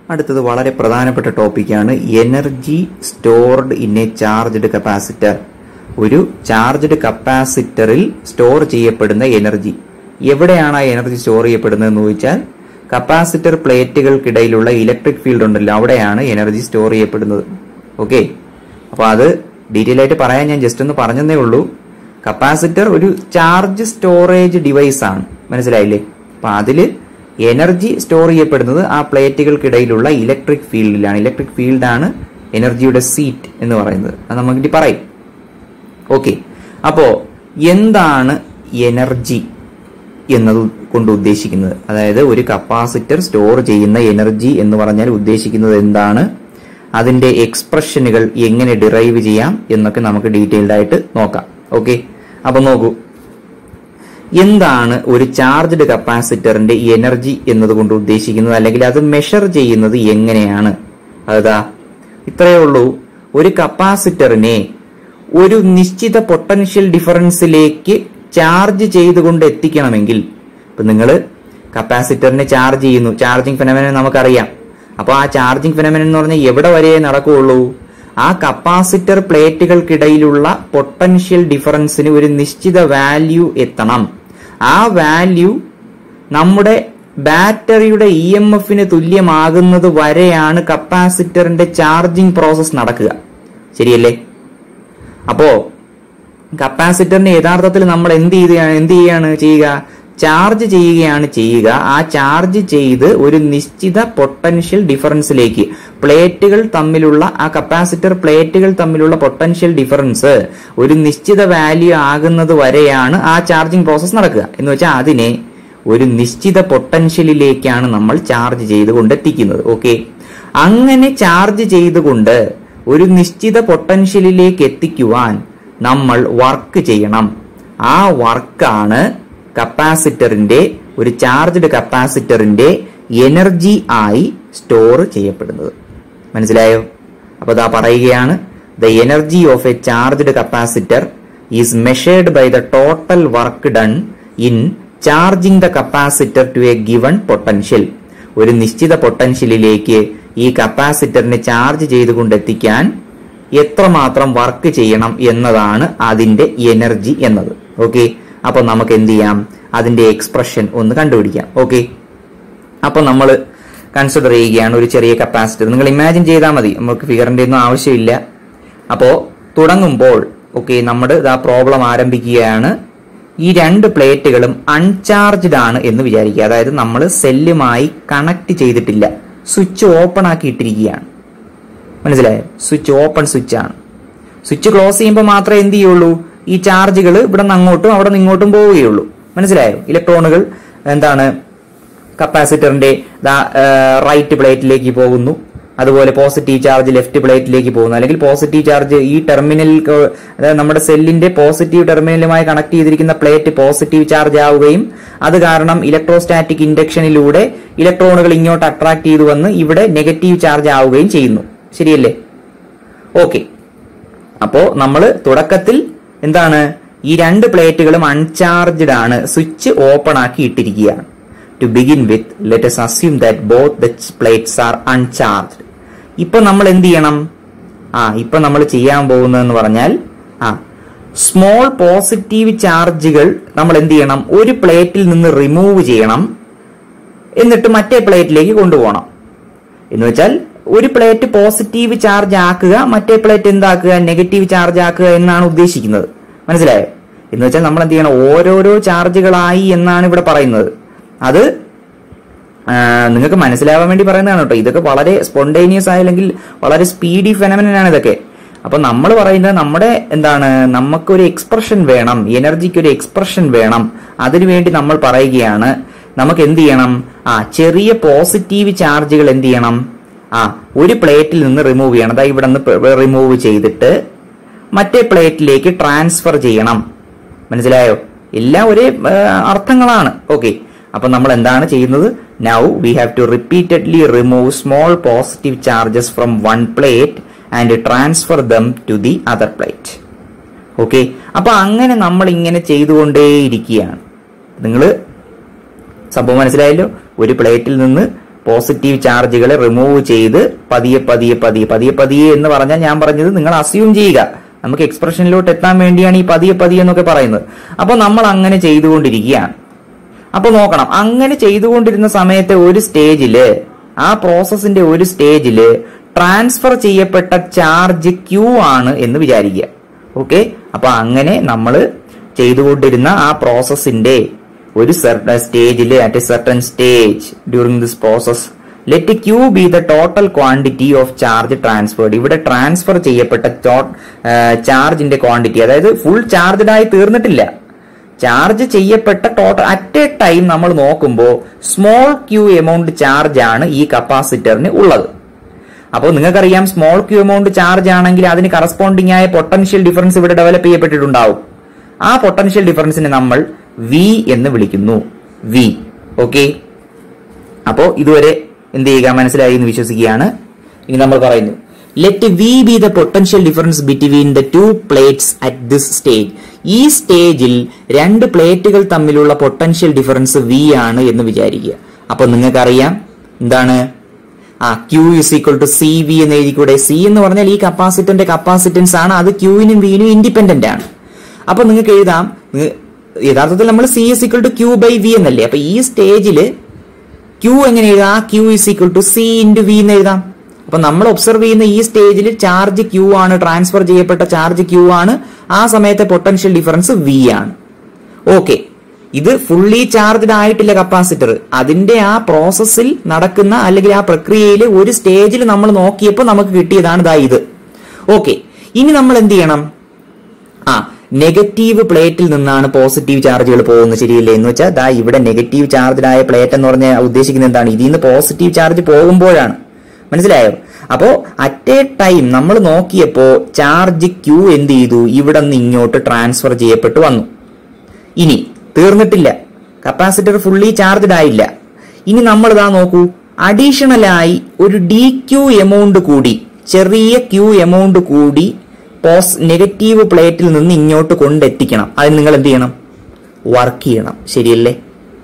അടുത്തത് വളരെ പ്രധാനപ്പെട്ട ടോപ്പിക്കാണ് energy stored in a charged capacitor ഒരു ചാർജ്ഡ് കപ്പാസിറ്ററിൽ സ്റ്റോർ ചെയ്യപ്പെടുന്ന എനർജി എവിടെയാണ് ആ എനർജി സ്റ്റോർ ചെയ്യപ്പെടുന്നത് എന്ന് ചോദിച്ചാൽ കപ്പാസിറ്റർ പ്ലേറ്റുകൾക്കിടയിലുള്ള ഇലക്ട്രിക് ഫീൽഡ് ഉണ്ടല്ലോ അവിടെയാണ് എനർജി സ്റ്റോർ ചെയ്യപ്പെടുന്നത് ഓക്കെ അപ്പോൾ അത് ഡീറ്റെയിൽ ആയിട്ട് പറയാൻ ഞാൻ ജസ്റ്റ് ഒന്ന് പറഞ്ഞതേ ഉള്ളൂ കപ്പാസിറ്റർ ഒരു ചാർജ് സ്റ്റോറേജ് ഡിവൈസ് ആണ് മനസ്സിലായില്ലേ അപ്പൊ അതില് എനർജി സ്റ്റോർ ചെയ്യപ്പെടുന്നത് ആ പ്ലേറ്റുകൾക്കിടയിലുള്ള ഇലക്ട്രിക് ഫീൽഡിലാണ് ഇലക്ട്രിക് ഫീൽഡാണ് എനർജിയുടെ സീറ്റ് എന്ന് പറയുന്നത് അത് നമുക്ക് പറയും ഓക്കെ അപ്പോ എന്താണ് എനർജി എന്നത് കൊണ്ട് ഉദ്ദേശിക്കുന്നത് അതായത് ഒരു കപ്പാസിറ്റർ സ്റ്റോർ ചെയ്യുന്ന എനർജി എന്ന് പറഞ്ഞാൽ ഉദ്ദേശിക്കുന്നത് എന്താണ് അതിന്റെ എക്സ്പ്രഷനുകൾ എങ്ങനെ ഡിറൈവ് ചെയ്യാം എന്നൊക്കെ നമുക്ക് ഡീറ്റെയിൽഡ് ആയിട്ട് നോക്കാം ഓക്കെ അപ്പൊ നോക്കൂ എന്താണ് ഒരു ചാർജ്ഡ് കപ്പാസിറ്ററിന്റെ എനർജി എന്നതുകൊണ്ട് ഉദ്ദേശിക്കുന്നത് അല്ലെങ്കിൽ അത് മെഷർ ചെയ്യുന്നത് എങ്ങനെയാണ് അതാ ഇത്രയേ ഉള്ളൂ ഒരു കപ്പാസിറ്ററിനെ ഒരു നിശ്ചിത പൊട്ടൻഷ്യൽ ഡിഫറൻസിലേക്ക് ചാർജ് ചെയ്തുകൊണ്ട് എത്തിക്കണമെങ്കിൽ ഇപ്പൊ നിങ്ങൾ കപ്പാസിറ്ററിനെ ചാർജ് ചെയ്യുന്നു ചാർജിങ് ഫെനമന നമുക്കറിയാം അപ്പോൾ ആ ചാർജിങ് ഫെനമന എന്ന് പറഞ്ഞാൽ എവിടെ വരെ നടക്കുകയുള്ളൂ ആ കപ്പാസിറ്റർ പ്ലേറ്റുകൾക്കിടയിലുള്ള പൊട്ടൻഷ്യൽ ഡിഫറൻസിന് ഒരു നിശ്ചിത വാല്യൂ എത്തണം ആ വാല്യൂ നമ്മുടെ ബാറ്ററിയുടെ ഇ എം എഫിന് തുല്യമാകുന്നത് വരെയാണ് കപ്പാസിറ്ററിന്റെ ചാർജിങ് പ്രോസസ് നടക്കുക ശരിയല്ലേ അപ്പോ കപ്പാസിറ്ററിന് യഥാർത്ഥത്തിൽ നമ്മൾ എന്ത് ചെയ്യുകയാണ് എന്ത് ചെയ്യുകയാണ് ചെയ്യുക ചാർജ് ചെയ്യുകയാണ് ചെയ്യുക ആ ചാർജ് ചെയ്ത് ഒരു നിശ്ചിത പൊട്ടൻഷ്യൽ ഡിഫറൻസിലേക്ക് പ്ലേറ്റുകൾ തമ്മിലുള്ള ആ കപ്പാസിറ്റർ പ്ലേറ്റുകൾ തമ്മിലുള്ള പൊട്ടൻഷ്യൽ ഡിഫറൻസ് ഒരു നിശ്ചിത വാല്യൂ ആകുന്നത് വരെയാണ് ആ ചാർജിങ് പ്രോസസ് നടക്കുക എന്ന് വെച്ചാൽ അതിനെ ഒരു നിശ്ചിത പൊട്ടൻഷ്യലിലേക്കാണ് നമ്മൾ ചാർജ് ചെയ്തുകൊണ്ട് എത്തിക്കുന്നത് ഓക്കെ അങ്ങനെ ചാർജ് ചെയ്തുകൊണ്ട് ഒരു നിശ്ചിത പൊട്ടൻഷ്യലിലേക്ക് എത്തിക്കുവാൻ നമ്മൾ വർക്ക് ചെയ്യണം ആ വർക്കാണ് കപ്പാസിറ്ററിന്റെ ഒരു ചാർജ്ഡ് കപ്പാസിറ്ററിന്റെ എനർജി ആയി സ്റ്റോർ ചെയ്യപ്പെടുന്നത് മനസ്സിലായോ അപ്പൊ ദാ പറയുകയാണ് the energy of a charged capacitor is measured by the total work done in charging the capacitor to a given potential ഒരു നിശ്ചിത പൊട്ടൻഷ്യലിലേക്ക് ഈ കപ്പാസിറ്ററിനെ ചാർജ് ചെയ്തുകൊണ്ടെത്തിക്കാൻ എത്രമാത്രം വർക്ക് ചെയ്യണം എന്നതാണ് അതിന്റെ എനർജി എന്നത് ഓക്കെ അപ്പൊ നമുക്ക് എന്ത് ചെയ്യാം അതിന്റെ എക്സ്പ്രഷൻ ഒന്ന് കണ്ടുപിടിക്കാം ഓക്കെ അപ്പൊ നമ്മൾ കൺസിഡർ ചെയ്യുകയാണ് ഒരു ചെറിയ കപ്പാസിറ്റർ നിങ്ങൾ ഇമാജിൻ ചെയ്താൽ മതി നമുക്ക് ഫിഗറിന്റെ ഒന്നും ആവശ്യമില്ല അപ്പോ തുടങ്ങുമ്പോൾ ഓക്കെ നമ്മുടെ ആ പ്രോബ്ലം ആരംഭിക്കുകയാണ് ഈ രണ്ട് പ്ലേറ്റുകളും അൺചാർജ്ഡ് ആണ് എന്ന് വിചാരിക്കുക അതായത് നമ്മൾ സെല്ലുമായി കണക്ട് ചെയ്തിട്ടില്ല സ്വിച്ച് ഓപ്പൺ ആക്കി ഇട്ടിരിക്കുകയാണ് മനസ്സിലായോ സ്വിച്ച് ഓപ്പൺ സ്വിച്ച് ആണ് സ്വിച്ച് ക്ലോസ് ചെയ്യുമ്പോൾ മാത്രമേ എന്ത് ചെയ്യുള്ളൂ ഈ ചാർജുകൾ ഇവിടെ നിന്ന് അങ്ങോട്ടും അവിടെ നിന്ന് ഇങ്ങോട്ടും പോവുകയുള്ളൂ മനസ്സിലായോ ഇലക്ട്രോണുകൾ എന്താണ് കപ്പാസിറ്ററിന്റെ റൈറ്റ് പ്ലേറ്റിലേക്ക് പോകുന്നു അതുപോലെ പോസിറ്റീവ് ചാർജ് ലെഫ്റ്റ് പ്ലേറ്റിലേക്ക് പോകുന്നു അല്ലെങ്കിൽ പോസിറ്റീവ് ചാർജ് ഈ ടെർമിനലിൽ അതായത് നമ്മുടെ സെല്ലിന്റെ പോസിറ്റീവ് ടെർമിനലുമായി കണക്ട് ചെയ്തിരിക്കുന്ന പ്ലേറ്റ് പോസിറ്റീവ് ചാർജ് ആവുകയും അത് കാരണം ഇലക്ട്രോസ്റ്റാറ്റിക് ഇൻഡക്ഷനിലൂടെ ഇലക്ട്രോണുകൾ ഇങ്ങോട്ട് അട്രാക്ട് ചെയ്തു വന്ന് ഇവിടെ നെഗറ്റീവ് ചാർജ് ആവുകയും ചെയ്യുന്നു ശരിയല്ലേ ഓക്കെ അപ്പോ നമ്മൾ തുടക്കത്തിൽ എന്താണ് ഈ രണ്ട് പ്ലേറ്റുകളും അൺചാർജ്ഡ് ആണ് സ്വിച്ച് ഓപ്പൺ ആക്കി ഇട്ടിരിക്കുകയാണ് to begin with let's assume that both the plates are uncharged ഇപ്പൊ നമ്മൾ എന്ത് ചെയ്യണം ആ ഇപ്പൊ നമ്മൾ ചെയ്യാൻ പോകുന്നതെന്ന് പറഞ്ഞാൽ ആ സ്മോൾ പോസിറ്റീവ് ചാർജുകൾ നമ്മൾ എന്ത് ചെയ്യണം ഒരു പ്ലേറ്റിൽ നിന്ന് റിമൂവ് ചെയ്യണം എന്നിട്ട് മറ്റേ പ്ലേറ്റിലേക്ക് കൊണ്ടുപോകണം എന്ന് വെച്ചാൽ ഒരു പ്ലേറ്റ് പോസിറ്റീവ് ചാർജ് ആക്കുക മറ്റേ പ്ലേറ്റ് എന്താക്കുക നെഗറ്റീവ് ചാർജ് ആക്കുക എന്നാണ് ഉദ്ദേശിക്കുന്നത് മനസ്സിലായോ എന്ന് വെച്ചാൽ നമ്മൾ എന്ത് ചെയ്യണം ഓരോരോ ചാർജുകളായി എന്നാണ് ഇവിടെ പറയുന്നത് അത് നിങ്ങൾക്ക് മനസ്സിലാവാൻ വേണ്ടി പറയുന്നതാണ് കേട്ടോ ഇതൊക്കെ വളരെ സ്പോണ്ടേനിയസ് ആയ അല്ലെങ്കിൽ വളരെ സ്പീഡി ഫെനമിനാണ് ഇതൊക്കെ അപ്പൊ നമ്മൾ പറയുന്നത് നമ്മുടെ എന്താണ് നമുക്കൊരു എക്സ്പ്രഷൻ വേണം എനർജിക്ക് ഒരു എക്സ്പ്രഷൻ വേണം അതിനുവേണ്ടി നമ്മൾ പറയുകയാണ് നമുക്ക് എന്ത് ചെയ്യണം ആ ചെറിയ പോസിറ്റീവ് ചാർജുകൾ എന്ത് ചെയ്യണം ആ ഒരു പ്ലേറ്റിൽ നിന്ന് റിമൂവ് ചെയ്യണം അതായത് ഇവിടെ നിന്ന് റിമൂവ് ചെയ്തിട്ട് മറ്റേ പ്ലേറ്റിലേക്ക് ട്രാൻസ്ഫർ ചെയ്യണം മനസ്സിലായോ എല്ലാം ഒരേ അർത്ഥങ്ങളാണ് ഓക്കെ അപ്പൊ നമ്മൾ എന്താണ് ചെയ്യുന്നത് now we have to repeatedly remove small positive charges from one plate and transfer them to the other plate okay അപ്പൊ അങ്ങനെ നമ്മൾ ഇങ്ങനെ ചെയ്തുകൊണ്ടേയിരിക്കുകയാണ് നിങ്ങൾ സംഭവം മനസ്സിലായല്ലോ ഒരു പ്ലേറ്റിൽ നിന്ന് പോസിറ്റീവ് ചാർജുകളെ റിമൂവ് ചെയ്ത് പതിയെ പതിയെ പതിയെ പതിയെ പതിയെ എന്ന് പറഞ്ഞാൽ ഞാൻ പറഞ്ഞത് നിങ്ങൾ അസ്യൂം ചെയ്യുക നമുക്ക് എക്സ്പ്രഷനിലോട്ട് എത്താൻ വേണ്ടിയാണ് ഈ പതിയെ പതിയെ എന്നൊക്കെ പറയുന്നത് അപ്പോൾ നമ്മൾ അങ്ങനെ ചെയ്തുകൊണ്ടിരിക്കുകയാണ് അപ്പൊ നോക്കണം അങ്ങനെ ചെയ്തുകൊണ്ടിരുന്ന സമയത്തെ ഒരു സ്റ്റേജില് ആ പ്രോസസ്സിന്റെ ഒരു സ്റ്റേജില് ട്രാൻസ്ഫർ ചെയ്യപ്പെട്ട ചാർജ് ക്യൂ ആണ് എന്ന് വിചാരിക്കുക ഓക്കെ അപ്പൊ അങ്ങനെ നമ്മൾ ചെയ്തുകൊണ്ടിരുന്ന ആ പ്രോസസ്സിന്റെ ഒരു സ്റ്റേജില് at a certain stage during this process let Q be the total quantity of charge transferred ഇവിടെ ട്രാൻസ്ഫർ ചെയ്യപ്പെട്ട ചാർജിന്റെ ക്വാണ്ടിറ്റി അതായത് ഫുൾ ചാർജഡ് ആയി തീർന്നിട്ടില്ല ചാർജ് ചെയ്യപ്പെട്ട ടോട്ടൽ അറ്റ് എ ടൈം നമ്മൾ നോക്കുമ്പോൾ സ്മോൾ ക്യൂ എമൗണ്ട് ചാർജ് ആണ് ഈ കപ്പാസിറ്ററിന് ഉള്ളത് അപ്പോൾ നിങ്ങൾക്കറിയാം സ്മോൾ ക്യൂ എമൗണ്ട് ചാർജ് ആണെങ്കിൽ അതിന് കറസ്പോണ്ടിങ് ആയ പൊട്ടൻഷ്യൽ ഡിഫറൻസ് ഇവിടെ ഡെവലപ്പ് ചെയ്യപ്പെട്ടിട്ടുണ്ടാവും ആ പൊട്ടൻഷ്യൽ ഡിഫറൻസിനെ നമ്മൾ വി എന്ന് വിളിക്കുന്നു വി ഓക്കെ അപ്പോ ഇതുവരെ എന്ത് ചെയ്യുക മനസ്സിലായി എന്ന് വിശ്വസിക്കുകയാണ് ഇനി നമ്മൾ പറയുന്നു let V be the potential difference between the two plates at this stage ഈ സ്റ്റേജിൽ രണ്ട് പ്ലേറ്റുകൾ തമ്മിലുള്ള പൊട്ടൻഷ്യൽ ഡിഫറൻസ് വി ആണ് എന്ന് വിചാരിക്കുക അപ്പൊ നിങ്ങൾക്കറിയാം എന്താണ് ആ Q is equal to C V എന്ന് എഴുതിക്കൂടെ സി എന്ന് പറഞ്ഞാൽ ഈ കപ്പാസിറ്ററിന്റെ കപ്പാസിറ്റൻസ് ആണ് അത് ക്യൂവിനും വിനും ഇൻഡിപെൻഡന്റ് ആണ് അപ്പൊ നിങ്ങൾക്ക് എഴുതാം നിങ്ങ- യഥാർത്ഥത്തിൽ നമ്മൾ C is equal to Q by V എന്നല്ലേ അപ്പൊ ഈ സ്റ്റേജില് ക്യൂ എങ്ങനെ എഴുതാം Q is equal to C into V എന്ന് എഴുതാം അപ്പൊ നമ്മൾ ഒബ്സർവ് ചെയ്യുന്ന ഈ സ്റ്റേജിൽ ചാർജ് ക്യൂ ആണ് ട്രാൻസ്ഫർ ചെയ്യപ്പെട്ട ചാർജ് ക്യൂ ആണ് ആ സമയത്തെ പൊട്ടൻഷ്യൽ ഡിഫറൻസ് വി ആണ് ഓക്കെ ഇത് ഫുള്ളി ചാർജ്ഡ് ആയിട്ടില്ല കപ്പാസിറ്റർ അതിന്റെ ആ പ്രോസസ്സിൽ നടക്കുന്ന അല്ലെങ്കിൽ ആ പ്രക്രിയയിൽ ഒരു സ്റ്റേജിൽ നമ്മൾ നോക്കിയപ്പോൾ നമുക്ക് കിട്ടിയതാണ് ഇതാ ഇത് ഓക്കെ ഇനി നമ്മൾ എന്ത് ചെയ്യണം ആ നെഗറ്റീവ് പ്ലേറ്റിൽ നിന്നാണ് പോസിറ്റീവ് ചാർജുകൾ പോകുന്നത് ശരിയല്ലേ എന്ന് വെച്ചാൽ ദാ ഇവിടെ നെഗറ്റീവ് ചാർജ്ഡ് ആയ പ്ലേറ്റ് എന്ന് പറഞ്ഞാൽ ഉദ്ദേശിക്കുന്നത് എന്താണ് ഇതിൽ നിന്ന് പോസിറ്റീവ് ചാർജ് പോകുമ്പോഴാണ് മനസ്സിലായോ അപ്പോ അറ്റ് എ ടൈം നമ്മൾ നോക്കിയപ്പോ ചാർജ് ക്യൂ എന്ത് ചെയ്തു ഇവിടെ നിന്ന് ഇങ്ങോട്ട് ട്രാൻസ്ഫർ ചെയ്യപ്പെട്ടു വന്നു ഇനി തീർന്നിട്ടില്ല കപ്പാസിറ്റർ ഫുള്ളി ചാർജ്ഡ് ആയില്ല ഇനി നമ്മൾ ഇതാ നോക്കൂ അഡീഷണൽ ആയി ഒരു ഡി ക്യൂ എമൗണ്ട് കൂടി ചെറിയ ക്യൂ എമൗണ്ട് കൂടി പോസ് നെഗറ്റീവ് പ്ലേറ്റിൽ നിന്ന് ഇങ്ങോട്ട് കൊണ്ടെത്തിക്കണം അതിന് നിങ്ങൾ എന്ത് ചെയ്യണം വർക്ക് ചെയ്യണം ശരിയല്ലേ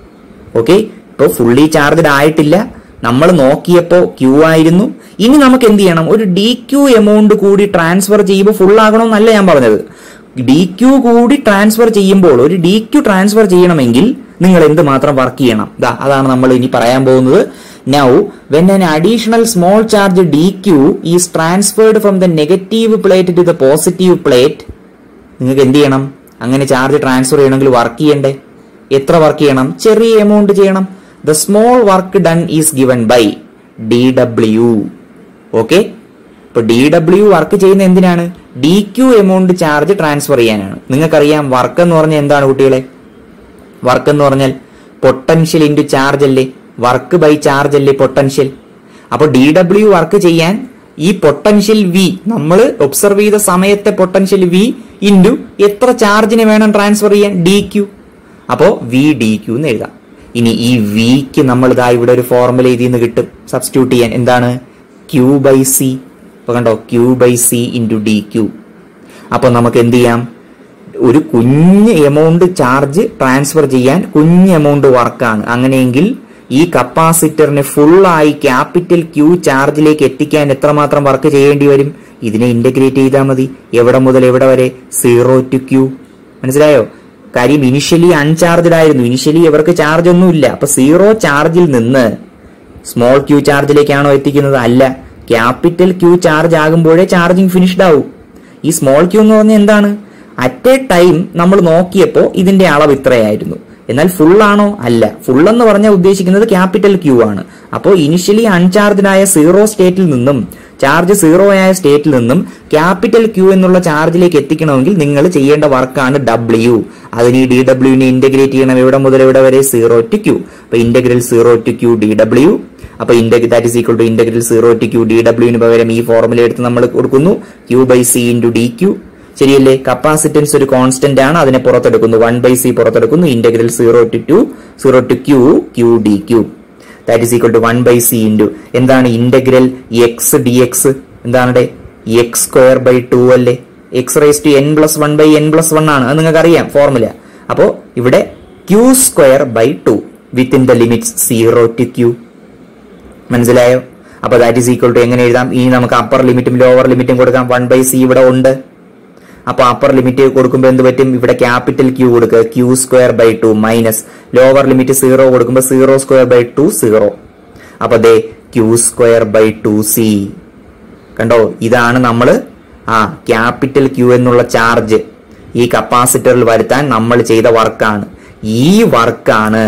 ഓക്കെ ഇപ്പൊ ഫുള്ളി ചാർജ്ഡ് ആയിട്ടില്ല നമ്മൾ നോക്കിയപ്പോ ക്യൂ ആയിരുന്നു ഇനി നമുക്ക് എന്ത് ചെയ്യണം ഒരു ഡി ക്യൂ എമൗണ്ട് കൂടി ട്രാൻസ്ഫർ ചെയ്യുമ്പോൾ ഫുൾ ആകണമെന്നല്ല ഞാൻ പറഞ്ഞത് ഡി ക്യൂ കൂടി ട്രാൻസ്ഫർ ചെയ്യുമ്പോൾ ഒരു ഡി ക്യൂ ട്രാൻസ്ഫർ ചെയ്യണമെങ്കിൽ നിങ്ങൾ എന്ത് മാത്രം വർക്ക് ചെയ്യണം ദാ അതാണ് നമ്മൾ ഇനി പറയാൻ പോകുന്നത് now when an additional small charge D Q is transferred from the negative plate to the positive plate നിങ്ങൾക്ക് എന്ത് ചെയ്യണം അങ്ങനെ ചാർജ് ട്രാൻസ്ഫർ ചെയ്യണമെങ്കിൽ വർക്ക് ചെയ്യണ്ടേ എത്ര വർക്ക് ചെയ്യണം ചെറിയ എമൗണ്ട് ചെയ്യണം the small work done is given by D W okay ഇപ്പൊ ഡി ഡബ്ല്യു വർക്ക് ചെയ്യുന്ന എന്തിനാണ് D Q amount charge transfer ചെയ്യാനാണ് നിങ്ങൾക്കറിയാം വർക്ക് എന്ന് പറഞ്ഞാൽ എന്താണ് കുട്ടികളെ വർക്ക് എന്ന് പറഞ്ഞാൽ പൊട്ടൻഷ്യൽ ഇൻറ്റു ചാർജ് അല്ലേ വർക്ക് ബൈ ചാർജ് അല്ലേ പൊട്ടൻഷ്യൽ അപ്പൊ ഡി ഡബ്ല്യു വർക്ക് ചെയ്യാൻ ഈ പൊട്ടൻഷ്യൽ വി നമ്മൾ ഒബ്സർവ് ചെയ്ത സമയത്തെ പൊട്ടൻഷ്യൽ വി ഇൻറ്റു എത്ര ചാർജിനെ വേണം ട്രാൻസ്ഫർ ചെയ്യാൻ ഡി ക്യു അപ്പോ വി ഡി ക്യു എന്ന് എഴുതാം ഇനി ഈ വിക്ക് നമ്മൾ ഇതാ ഇവിടെ ഒരു ഫോർമുല ഇതിൽ നിന്ന് കിട്ടും സബ്സ്റ്റിറ്റ്യൂട്ട് ചെയ്യാൻ എന്താണ് ക്യൂ ബൈ സി അപ്പൊ കണ്ടോ Q by C into D Q അപ്പൊ നമുക്ക് എന്ത് ചെയ്യാം ഒരു കുഞ്ഞ് എമൗണ്ട് ചാർജ് ട്രാൻസ്ഫർ ചെയ്യാൻ കുഞ്ഞ് എമൗണ്ട് വർക്കാണ് അങ്ങനെയെങ്കിൽ ഈ കപ്പാസിറ്ററിനെ ഫുള്ളായി ക്യാപിറ്റൽ ക്യൂ ചാർജിലേക്ക് എത്തിക്കാൻ എത്രമാത്രം വർക്ക് ചെയ്യേണ്ടി വരും ഇതിനെ ഇന്റഗ്രേറ്റ് ചെയ്താൽ മതി എവിടെ മുതൽ എവിടെ വരെ സീറോ ടു ക്യൂ മനസ്സിലായോ കാര്യം ഇനിഷ്യലി അൺചാർജഡ് ആയിരുന്നു ഇനിഷ്യലി ഇവർക്ക് ചാർജ് ഒന്നുമില്ല അപ്പൊ സീറോ ചാർജിൽ നിന്ന് സ്മോൾ ക്യൂ ചാർജിലേക്കാണോ എത്തിക്കുന്നത് അല്ല ക്യാപിറ്റൽ ക്യൂ ചാർജ് ആകുമ്പോഴേ ചാർജിങ് ഫിനിഷ്ഡ് ആവും ഈ സ്മോൾ ക്യൂ എന്ന് പറഞ്ഞാൽ എന്താണ് അറ്റ് എ ടൈം നമ്മൾ നോക്കിയപ്പോൾ ഇതിന്റെ അളവ് ഇത്രയായിരുന്നു എന്നാൽ ഫുൾ ആണോ അല്ല ഫുൾ എന്ന് പറഞ്ഞാൽ ഉദ്ദേശിക്കുന്നത് ക്യാപിറ്റൽ ക്യൂ ആണ് അപ്പോൾ ഇനിഷ്യലി അൺചാർജ്ഡ് ആയ സീറോ സ്റ്റേറ്റിൽ നിന്നും ചാർജ് സീറോ ആയ സ്റ്റേറ്റിൽ നിന്നും ക്യാപിറ്റൽ ക്യൂ എന്നുള്ള ചാർജിലേക്ക് എത്തിക്കണമെങ്കിൽ നിങ്ങൾ ചെയ്യേണ്ട വർക്കാണ് ഡബ്ല്യു അതിന് ഈ ഡി ഡബ്ല്യുവിനെ ഇന്റഗ്രേറ്റ് ചെയ്യണം എവിടെ മുതൽ എവിടെ വരെ സീറോ ടു ക്യൂ അപ്പൊ integral zero to Q D W അപ്പൊ that is equal to integral zero to Q D ഡബ്ല്യുവിന് പകരം ഈ ഫോർമുല എടുത്ത് നമ്മൾ കൊടുക്കുന്നു Q by C into D Q ശരിയല്ലേ കപ്പാസിറ്റൻസ് ഒരു കോൺസ്റ്റന്റ് ആണ് അതിനെ പുറത്തെടുക്കുന്നു വൺ ബൈ സി പുറത്തെടുക്കുന്നു integral zero to to zero to Q Q D Q that is equal to one by C into എന്താണ് ഇന്റഗ്രൽ എക്സ് ഡി എക്സ് എന്താണ് X square by two അല്ലേ X raise to N plus one by N plus one ആണ് അത് നിങ്ങൾക്ക് അറിയാം formula അപ്പോ ഇവിടെ Q square by two within the limits zero to Q മനസ്സിലായോ അപ്പൊ ദാറ്റ് ഈസ് ഈക്വൽ ടു എങ്ങനെ എഴുതാം ഇനി നമുക്ക് അപ്പർ ലിമിറ്റും ലോവർ ലിമിറ്റും കൊടുക്കാം വൺ ബൈ സി ഇവിടെ ഉണ്ട് അപ്പൊ അപ്പർ ലിമിറ്റ് കൊടുക്കുമ്പോൾ എന്ത് പറ്റും ഇവിടെ ക്യാപിറ്റൽ ക്യൂ കൊടുക്കുക Q square by two minus lower limit zero കൊടുക്കുമ്പോൾ zero square by two zero അപ്പൊ ദേ Q square by two C കണ്ടോ ഇതാണ് നമ്മൾ ആ ക്യാപിറ്റൽ ക്യൂ എന്നുള്ള ചാർജ് ഈ കപ്പാസിറ്ററിൽ വരുത്താൻ നമ്മൾ ചെയ്ത വർക്കാണ് ഈ വർക്കാണ്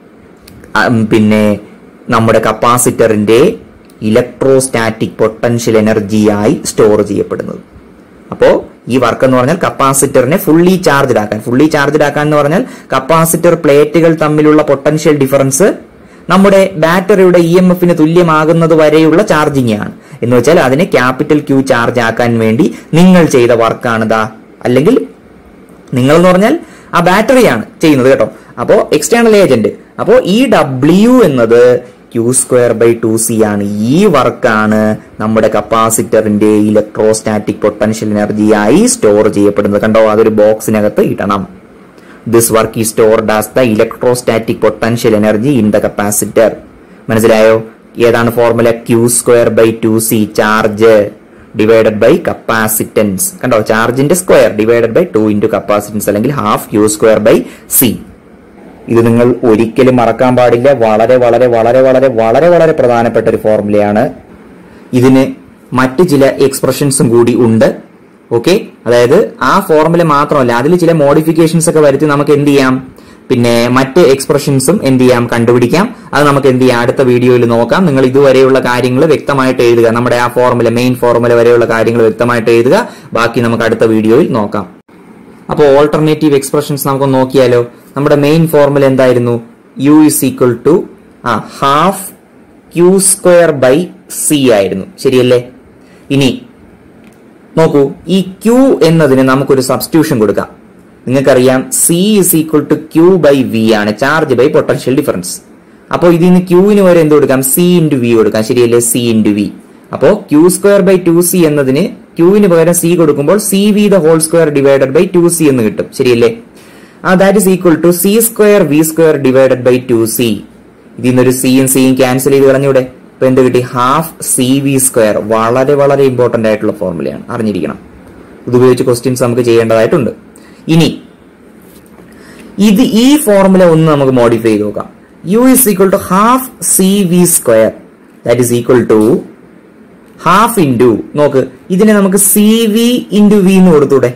പിന്നെ നമ്മുടെ കപ്പാസിറ്ററിന്റെ ഇലക്ട്രോസ്റ്റാറ്റിക് പൊട്ടൻഷ്യൽ എനർജിയായി സ്റ്റോർ ചെയ്യപ്പെടുന്നത് അപ്പോ ഈ വർക്ക് എന്ന് പറഞ്ഞാൽ കപ്പാസിറ്ററിനെ ഫുള്ളി ചാർജ്ഡ് ആക്കാൻ ഫുള്ളി ചാർജ്ഡ് ആക്കാൻ എന്ന് പറഞ്ഞാൽ കപ്പാസിറ്റർ പ്ലേറ്റുകൾ തമ്മിലുള്ള പൊട്ടൻഷ്യൽ ഡിഫറൻസ് നമ്മുടെ ബാറ്ററിയുടെ ഇ എം എഫിന് തുല്യമാകുന്നത് വരെയുള്ള ചാർജിങ് ആണ് എന്ന് വെച്ചാൽ അതിനെ ക്യാപിറ്റൽ ക്യൂ ചാർജ് ആക്കാൻ വേണ്ടി നിങ്ങൾ ചെയ്ത വർക്കാണിതാ അല്ലെങ്കിൽ നിങ്ങൾ എന്ന് പറഞ്ഞാൽ ആ ബാറ്ററിയാണ് ചെയ്യുന്നത് കേട്ടോ അപ്പോ എക്സ്റ്റേണൽ ഏജന്റ് അപ്പോ ഈ ഡബ്ല്യു എന്നത് Q square by two C ആണ് ഈ വർക്കാണ് നമ്മുടെ കപ്പാസിറ്ററിന്റെ ഇലക്ട്രോസ്റ്റാറ്റിക് പൊട്ടൻഷ്യൽ എനർജിയായി സ്റ്റോർ ചെയ്യപ്പെടുന്നത് കണ്ടോ അതൊരു ബോക്സിനകത്ത് ഇടണം ദിസ് വർക്ക് ഈ stored as the electrostatic potential energy in the capacitor മനസ്സിലായോ ഏതാണ് formula Q square by two C charge divided by capacitance കണ്ടോ ചാർജിന്റെ square divided by two into capacitance അല്ലെങ്കിൽ half Q square by C ഇത് നിങ്ങൾ ഒരിക്കലും മറക്കാൻ പാടില്ല വളരെ വളരെ വളരെ വളരെ വളരെ വളരെ പ്രധാനപ്പെട്ട ഒരു ഫോർമുലയാണ് ഇതിന് മറ്റ് ചില എക്സ്പ്രഷൻസും കൂടി ഉണ്ട് ഓക്കെ അതായത് ആ ഫോർമുല മാത്രമല്ല അതിൽ ചില മോഡിഫിക്കേഷൻസ് ഒക്കെ വരുത്തി നമുക്ക് എന്ത് ചെയ്യാം പിന്നെ മറ്റ് എക്സ്പ്രഷൻസും എന്ത് ചെയ്യാം കണ്ടുപിടിക്കാം അത് നമുക്ക് എന്ത് ചെയ്യാം അടുത്ത വീഡിയോയിൽ നോക്കാം നിങ്ങൾ ഇതുവരെയുള്ള കാര്യങ്ങൾ വ്യക്തമായിട്ട് എഴുതുക നമ്മുടെ ആ ഫോർമുല മെയിൻ ഫോർമുല വരെയുള്ള കാര്യങ്ങൾ വ്യക്തമായിട്ട് എഴുതുക ബാക്കി നമുക്ക് അടുത്ത വീഡിയോയിൽ നോക്കാം അപ്പോൾ ഓൾട്ടർനേറ്റീവ് എക്സ്പ്രഷൻസ് നമുക്ക് നോക്കിയാലോ നമ്മുടെ മെയിൻ ഫോർമുല എന്തായിരുന്നു U is equal to uh half Q square by C ആയിരുന്നു ശരിയല്ലേ ഇനി നോക്കൂ ഈ ക്യൂ എന്നതിന് നമുക്കൊരു സബ്സ്റ്റിറ്റ്യൂഷൻ കൊടുക്കാം നിങ്ങൾക്കറിയാം C is equal to Q by V ആണ് ചാർജ് ബൈ പൊട്ടൻഷ്യൽ ഡിഫറൻസ് അപ്പോൾ ഇതിന് ക്യൂവിന് വരെ എന്ത് കൊടുക്കാം സി ഇൻറ്റു വി കൊടുക്കാം ശരിയല്ലേ സി ഇൻറ്റു വി അപ്പോൾ Q square by two C എന്നതിന് ക്യൂവിന് പകരം സി കൊടുക്കുമ്പോൾ C V the whole square divided by two C എന്ന് കിട്ടും ശരിയല്ലേ ആ that is equal to C square V square divided by two C ഇതിൽ നിന്നൊരു സിയും സിയും ക്യാൻസൽ ചെയ്ത് കളഞ്ഞൂടെ ഇപ്പൊ എന്ത് കിട്ടി ഹാഫ് സി വി സ്ക്വയർ വളരെ വളരെ ഇമ്പോർട്ടന്റ് ആയിട്ടുള്ള ഫോർമുലയാണ് അറിഞ്ഞിരിക്കണം ഇതുപയോഗിച്ച് ക്വസ്റ്റ്യൻസ് നമുക്ക് ചെയ്യേണ്ടതായിട്ടുണ്ട് ഇനി ഇത് ഈ ഫോർമുല ഒന്ന് നമുക്ക് മോഡിഫൈ ചെയ്ത് നോക്കാം U is equal to half C V square that is equal to half into നോക്ക് ഇതിനെ നമുക്ക് സി വി ഇൻറ്റു വി എന്ന് കൊടുത്തൂടെ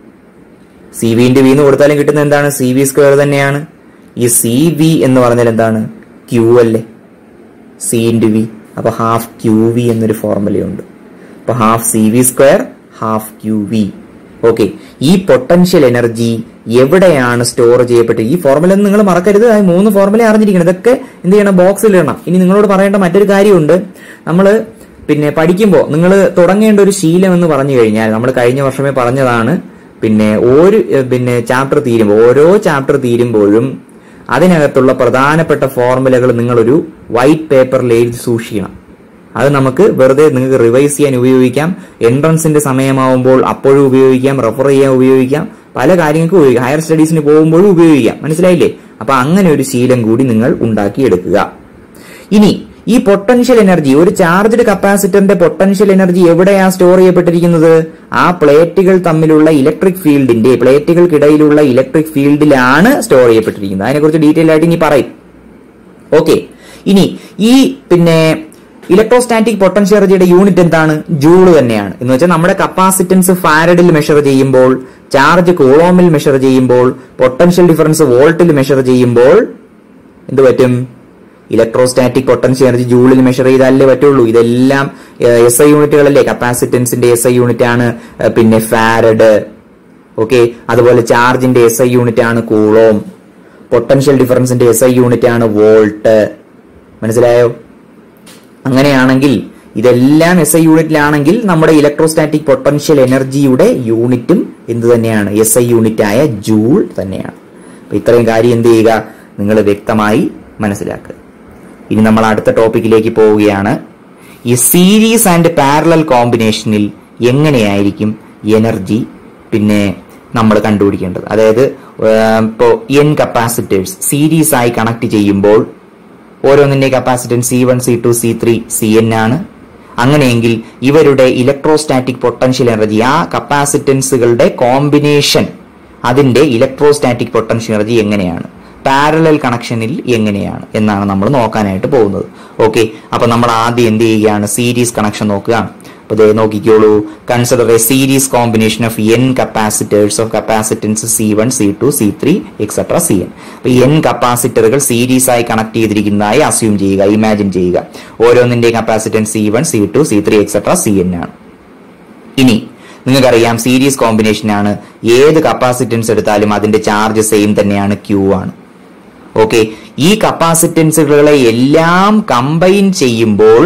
സി വി ഇൻറ്റു വി എന്ന് കൊടുത്താലും കിട്ടുന്ന എന്താണ് സി വി സ്ക്വയർ തന്നെയാണ് ഈ സി വി എന്ന് പറഞ്ഞാൽ എന്താണ് ക്യൂ അല്ലേ സി ഇൻറ്റു വി അപ്പൊ ഹാഫ് ക്യൂ വി എന്നൊരു ഫോർമുലയുണ്ട് അപ്പൊ half C V square half Q V okay ഈ പൊട്ടൻഷ്യൽ എനർജി എവിടെയാണ് സ്റ്റോർ ചെയ്യപ്പെട്ടത് ഈ ഫോർമുല നിങ്ങൾ മറക്കരുത് ആ മൂന്ന് ഫോർമുല അറിഞ്ഞിരിക്കണം ഇതൊക്കെ എന്ത് ചെയ്യണം ബോക്സിൽ ഇടണം ഇനി നിങ്ങളോട് പറയേണ്ട മറ്റൊരു കാര്യമുണ്ട് നമ്മൾ പിന്നെ പഠിക്കുമ്പോൾ നിങ്ങൾ തുടങ്ങേണ്ട ഒരു ശീലം എന്ന് പറഞ്ഞു കഴിഞ്ഞാൽ നമ്മൾ കഴിഞ്ഞ വർഷമേ പറഞ്ഞതാണ് പിന്നെ ഒരു ഏഹ്, പിന്നെ ചാപ്റ്റർ തീരുമ്പോൾ ഓരോ ചാപ്റ്റർ തീരുമ്പോഴും അതിനകത്തുള്ള പ്രധാനപ്പെട്ട ഫോർമുലകൾ നിങ്ങളൊരു വൈറ്റ് പേപ്പറിൽ എഴുതി സൂക്ഷിക്കണം അത് നമുക്ക് വെറുതെ നിങ്ങൾക്ക് റിവൈസ് ചെയ്യാൻ ഉപയോഗിക്കാം എൻട്രൻസിന്റെ സമയമാവുമ്പോൾ അപ്പോഴും ഉപയോഗിക്കാം റെഫർ ചെയ്യാൻ ഉപയോഗിക്കാം പല കാര്യങ്ങൾക്കും ഉപയോഗിക്കാം ഹയർ സ്റ്റഡീസിന് പോകുമ്പോഴും ഉപയോഗിക്കാം മനസ്സിലായില്ലേ അപ്പൊ അങ്ങനെ ഒരു ശീലം കൂടി നിങ്ങൾ ഉണ്ടാക്കിയെടുക്കുക ഇനി ഈ പൊട്ടൻഷ്യൽ എനർജി ഒരു ചാർജ്ഡ് കപ്പാസിറ്ററിന്റെ പൊട്ടൻഷ്യൽ എനർജി എവിടെയാണ് സ്റ്റോർ ചെയ്യപ്പെട്ടിരിക്കുന്നത് ആ പ്ലേറ്റുകൾ തമ്മിലുള്ള ഇലക്ട്രിക് ഫീൽഡിന്റെ പ്ലേറ്റുകൾക്കിടയിലുള്ള ഇലക്ട്രിക് ഫീൽഡിലാണ് സ്റ്റോർ ചെയ്യപ്പെട്ടിരിക്കുന്നത് അതിനെക്കുറിച്ച് ഡീറ്റെയിൽ ആയിട്ട് ഇനി പറയും ഓക്കെ ഇനി ഈ പിന്നെ ഇലക്ട്രോസ്റ്റാറ്റിക് പൊട്ടൻഷ്യൽ എനർജിയുടെ യൂണിറ്റ് എന്താണ് ജൂള് തന്നെയാണ് എന്ന് വെച്ചാൽ നമ്മുടെ കപ്പാസിറ്റൻസ് ഫാരഡിൽ മെഷർ ചെയ്യുമ്പോൾ ചാർജ് കൂളോമിൽ മെഷർ ചെയ്യുമ്പോൾ പൊട്ടൻഷ്യൽ ഡിഫറൻസ് വോൾട്ടിൽ മെഷർ ചെയ്യുമ്പോൾ എന്ത് പറ്റും ഇലക്ട്രോസ്റ്റാറ്റിക് പൊട്ടൻഷ്യൽ എനർജി ജൂളിൽ മെഷർ ചെയ്താലേ പറ്റുള്ളൂ ഇതെല്ലാം എസ് ഐ യൂണിറ്റുകളല്ലേ കപ്പാസിറ്റൻസിന്റെ എസ് ഐ യൂണിറ്റ് ആണ് ഏഹ്, പിന്നെ ഫാരഡ് ഓക്കെ അതുപോലെ ചാർജിന്റെ എസ് ഐ യൂണിറ്റ് ആണ് കൂളോം പൊട്ടൻഷ്യൽ ഡിഫറൻസിന്റെ എസ് ഐ യൂണിറ്റ് ആണ് വോൾട്ട് മനസ്സിലായോ അങ്ങനെയാണെങ്കിൽ ഇതെല്ലാം എസ് ഐ യൂണിറ്റിലാണെങ്കിൽ നമ്മുടെ ഇലക്ട്രോസ്റ്റാറ്റിക് പൊട്ടൻഷ്യൽ എനർജിയുടെ യൂണിറ്റും എന്ത് തന്നെയാണ് എസ് ഐ യൂണിറ്റ് ആയ ജൂൾ തന്നെയാണ് അപ്പൊ ഇത്രയും കാര്യം എന്ത് ചെയ്യുക നിങ്ങൾ വ്യക്തമായി മനസ്സിലാക്കുക ഇനി നമ്മൾ അടുത്ത ടോപ്പിക്കിലേക്ക് പോവുകയാണ് ഈ സീരീസ് ആൻഡ് പാരലൽ കോമ്പിനേഷനിൽ എങ്ങനെയായിരിക്കും എനർജി പിന്നെ നമ്മൾ കണ്ടുപിടിക്കേണ്ടത് അതായത് ഇപ്പോൾ എൻ കപ്പാസിറ്റേഴ്സ് സീരീസ് ആയി കണക്ട് ചെയ്യുമ്പോൾ ഓരോന്നിന്റെ capacitance C one C two C three C N ആണ് അങ്ങനെയെങ്കിൽ ഇവരുടെ ഇലക്ട്രോസ്റ്റാറ്റിക് പൊട്ടൻഷ്യൽ എനർജി ആ കപ്പാസിറ്റൻസുകളുടെ കോമ്പിനേഷൻ അതിന്റെ ഇലക്ട്രോസ്റ്റാറ്റിക് പൊട്ടൻഷ്യൽ എനർജി എങ്ങനെയാണ് പാരലൽ കണക്ഷനിൽ എങ്ങനെയാണ് എന്നാണ് നമ്മൾ നോക്കാനായിട്ട് പോകുന്നത് ഓക്കെ അപ്പൊ നമ്മൾ ആദ്യം എന്ത് ചെയ്യുകയാണ് സീരീസ് കണക്ഷൻ നോക്കുകയാണ് അപ്പൊ ദേ നോക്കിക്കോളൂ consider a series combination of N capacitors of capacitance C one C two C three etcetera C N അപ്പൊ എൻ കപ്പാസിറ്ററുകൾ സീരീസ് ആയി കണക്ട് ചെയ്തിരിക്കുന്നതായി അസ്യൂം ചെയ്യുക ഇമാജിൻ ചെയ്യുക ഓരോന്നിന്റെ capacitance C one C two C three etcetera C N ആണ് ഇനി നിങ്ങൾക്കറിയാം സീരീസ് കോമ്പിനേഷൻ ആണ് ഏത് കപ്പാസിറ്റൻസ് എടുത്താലും അതിന്റെ ചാർജ് സെയിം തന്നെയാണ് ക്യൂ ആണ് ഓക്കെ ഈ കപ്പാസിറ്റൻസുകളെ എല്ലാം കമ്പൈൻ ചെയ്യുമ്പോൾ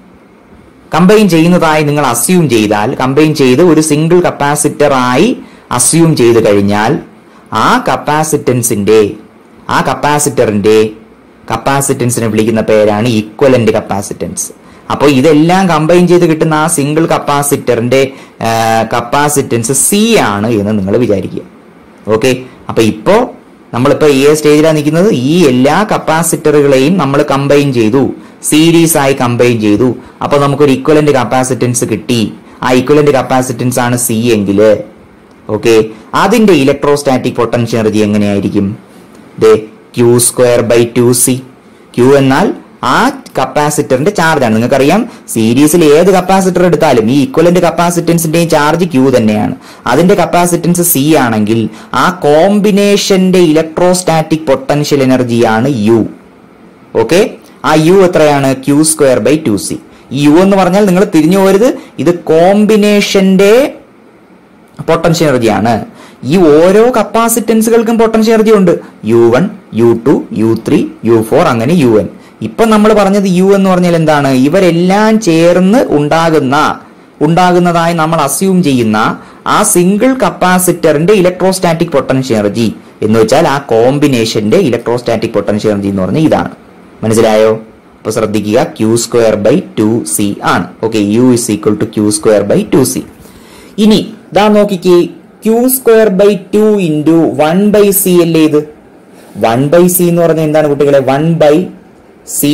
കമ്പൈൻ ചെയ്യുന്നതായി നിങ്ങൾ അസ്യൂം ചെയ്താൽ കമ്പൈൻ ചെയ്ത് ഒരു സിംഗിൾ കപ്പാസിറ്റർ ആയി അസ്യൂം ചെയ്ത് കഴിഞ്ഞാൽ ആ കപ്പാസിറ്റൻസിന്റെ ആ കപ്പാസിറ്ററിന്റെ കപ്പാസിറ്റൻസിനെ വിളിക്കുന്ന പേരാണ് ഈക്വലന്റ് കപ്പാസിറ്റൻസ് അപ്പോൾ ഇതെല്ലാം കമ്പൈൻ ചെയ്ത് കിട്ടുന്ന ആ സിംഗിൾ കപ്പാസിറ്ററിന്റെ കപ്പാസിറ്റൻസ് സി ആണ് എന്ന് നിങ്ങൾ വിചാരിക്കുക ഓക്കെ അപ്പൊ ഇപ്പോ നമ്മളിപ്പോ ഈ സ്റ്റേജിലാണ് നിൽക്കുന്നത് ഈ എല്ലാ കപ്പാസിറ്ററുകളെയും നമ്മൾ കമ്പൈൻ ചെയ്തു സീരീസ് ആയി കമ്പൈൻ ചെയ്തു അപ്പൊ നമുക്കൊരു ഇക്വലന്റ് കപ്പാസിറ്റൻസ് കിട്ടി ആ ഇക്വലന്റ് കപ്പാസിറ്റൻസ് ആണ് സി എങ്കിൽ ഓക്കെ അതിന്റെ ഇലക്ട്രോസ്റ്റാറ്റിക് പൊട്ടൻഷ്യൽ എനർജി എങ്ങനെയായിരിക്കും ദേ Q square by two C Q എന്നാൽ ആ കപ്പാസിറ്ററിന്റെ ചാർജ് ആണ് നിങ്ങൾക്കറിയാം സീരീസിൽ ഏത് കപ്പാസിറ്റർ എടുത്താലും ഈ ഇക്വലന്റ് കപ്പാസിറ്റൻസിന്റെയും ചാർജ് ക്യൂ തന്നെയാണ് അതിന്റെ കപ്പാസിറ്റൻസ് സി ആണെങ്കിൽ ആ കോമ്പിനേഷന്റെ ഇലക്ട്രോസ്റ്റാറ്റിക് പൊട്ടൻഷ്യൽ എനർജിയാണ് യു ഓക്കെ ആ യു എത്രയാണ് Q square by two C ഈ യു എന്ന് പറഞ്ഞാൽ നിങ്ങൾ തിരിഞ്ഞു പോരുത് ഇത് കോമ്പിനേഷന്റെ പൊട്ടൻഷ്യൽ എനർജിയാണ് ഈ ഓരോ കപ്പാസിറ്റൻസുകൾക്കും പൊട്ടൻഷ്യൽ എനർജി ഉണ്ട് U one U two U three U four അങ്ങനെ യു എൻ ഇപ്പൊ നമ്മൾ പറഞ്ഞത് യു എന്ന് പറഞ്ഞാൽ എന്താണ് ഇവരെല്ലാം ചേർന്ന് ഉണ്ടാകുന്ന ഉണ്ടാകുന്നതായി നമ്മൾ അസ്യൂം ചെയ്യുന്ന ആ സിംഗിൾ കപ്പാസിറ്ററിന്റെ ഇലക്ട്രോസ്റ്റാറ്റിക് പൊട്ടൻഷ്യൽ എനർജി എന്ന് വെച്ചാൽ ആ കോമ്പിനേഷന്റെ ഇലക്ട്രോസ്റ്റാറ്റിക് പൊട്ടൻഷ്യൽ എനർജി എന്ന് പറഞ്ഞാൽ ഇതാണ് മനസ്സിലായോ അപ്പൊ ശ്രദ്ധിക്കുക Q square by two C ആണ് okay U is equal to Q square by two C ഇനി ഇതാ നോക്കിക്കേ Q square by two into one by C അല്ലേ ഇത് വൺ ബൈ സി എന്ന് പറഞ്ഞാൽ എന്താണ് കുട്ടികളെ വൺ ബൈ സി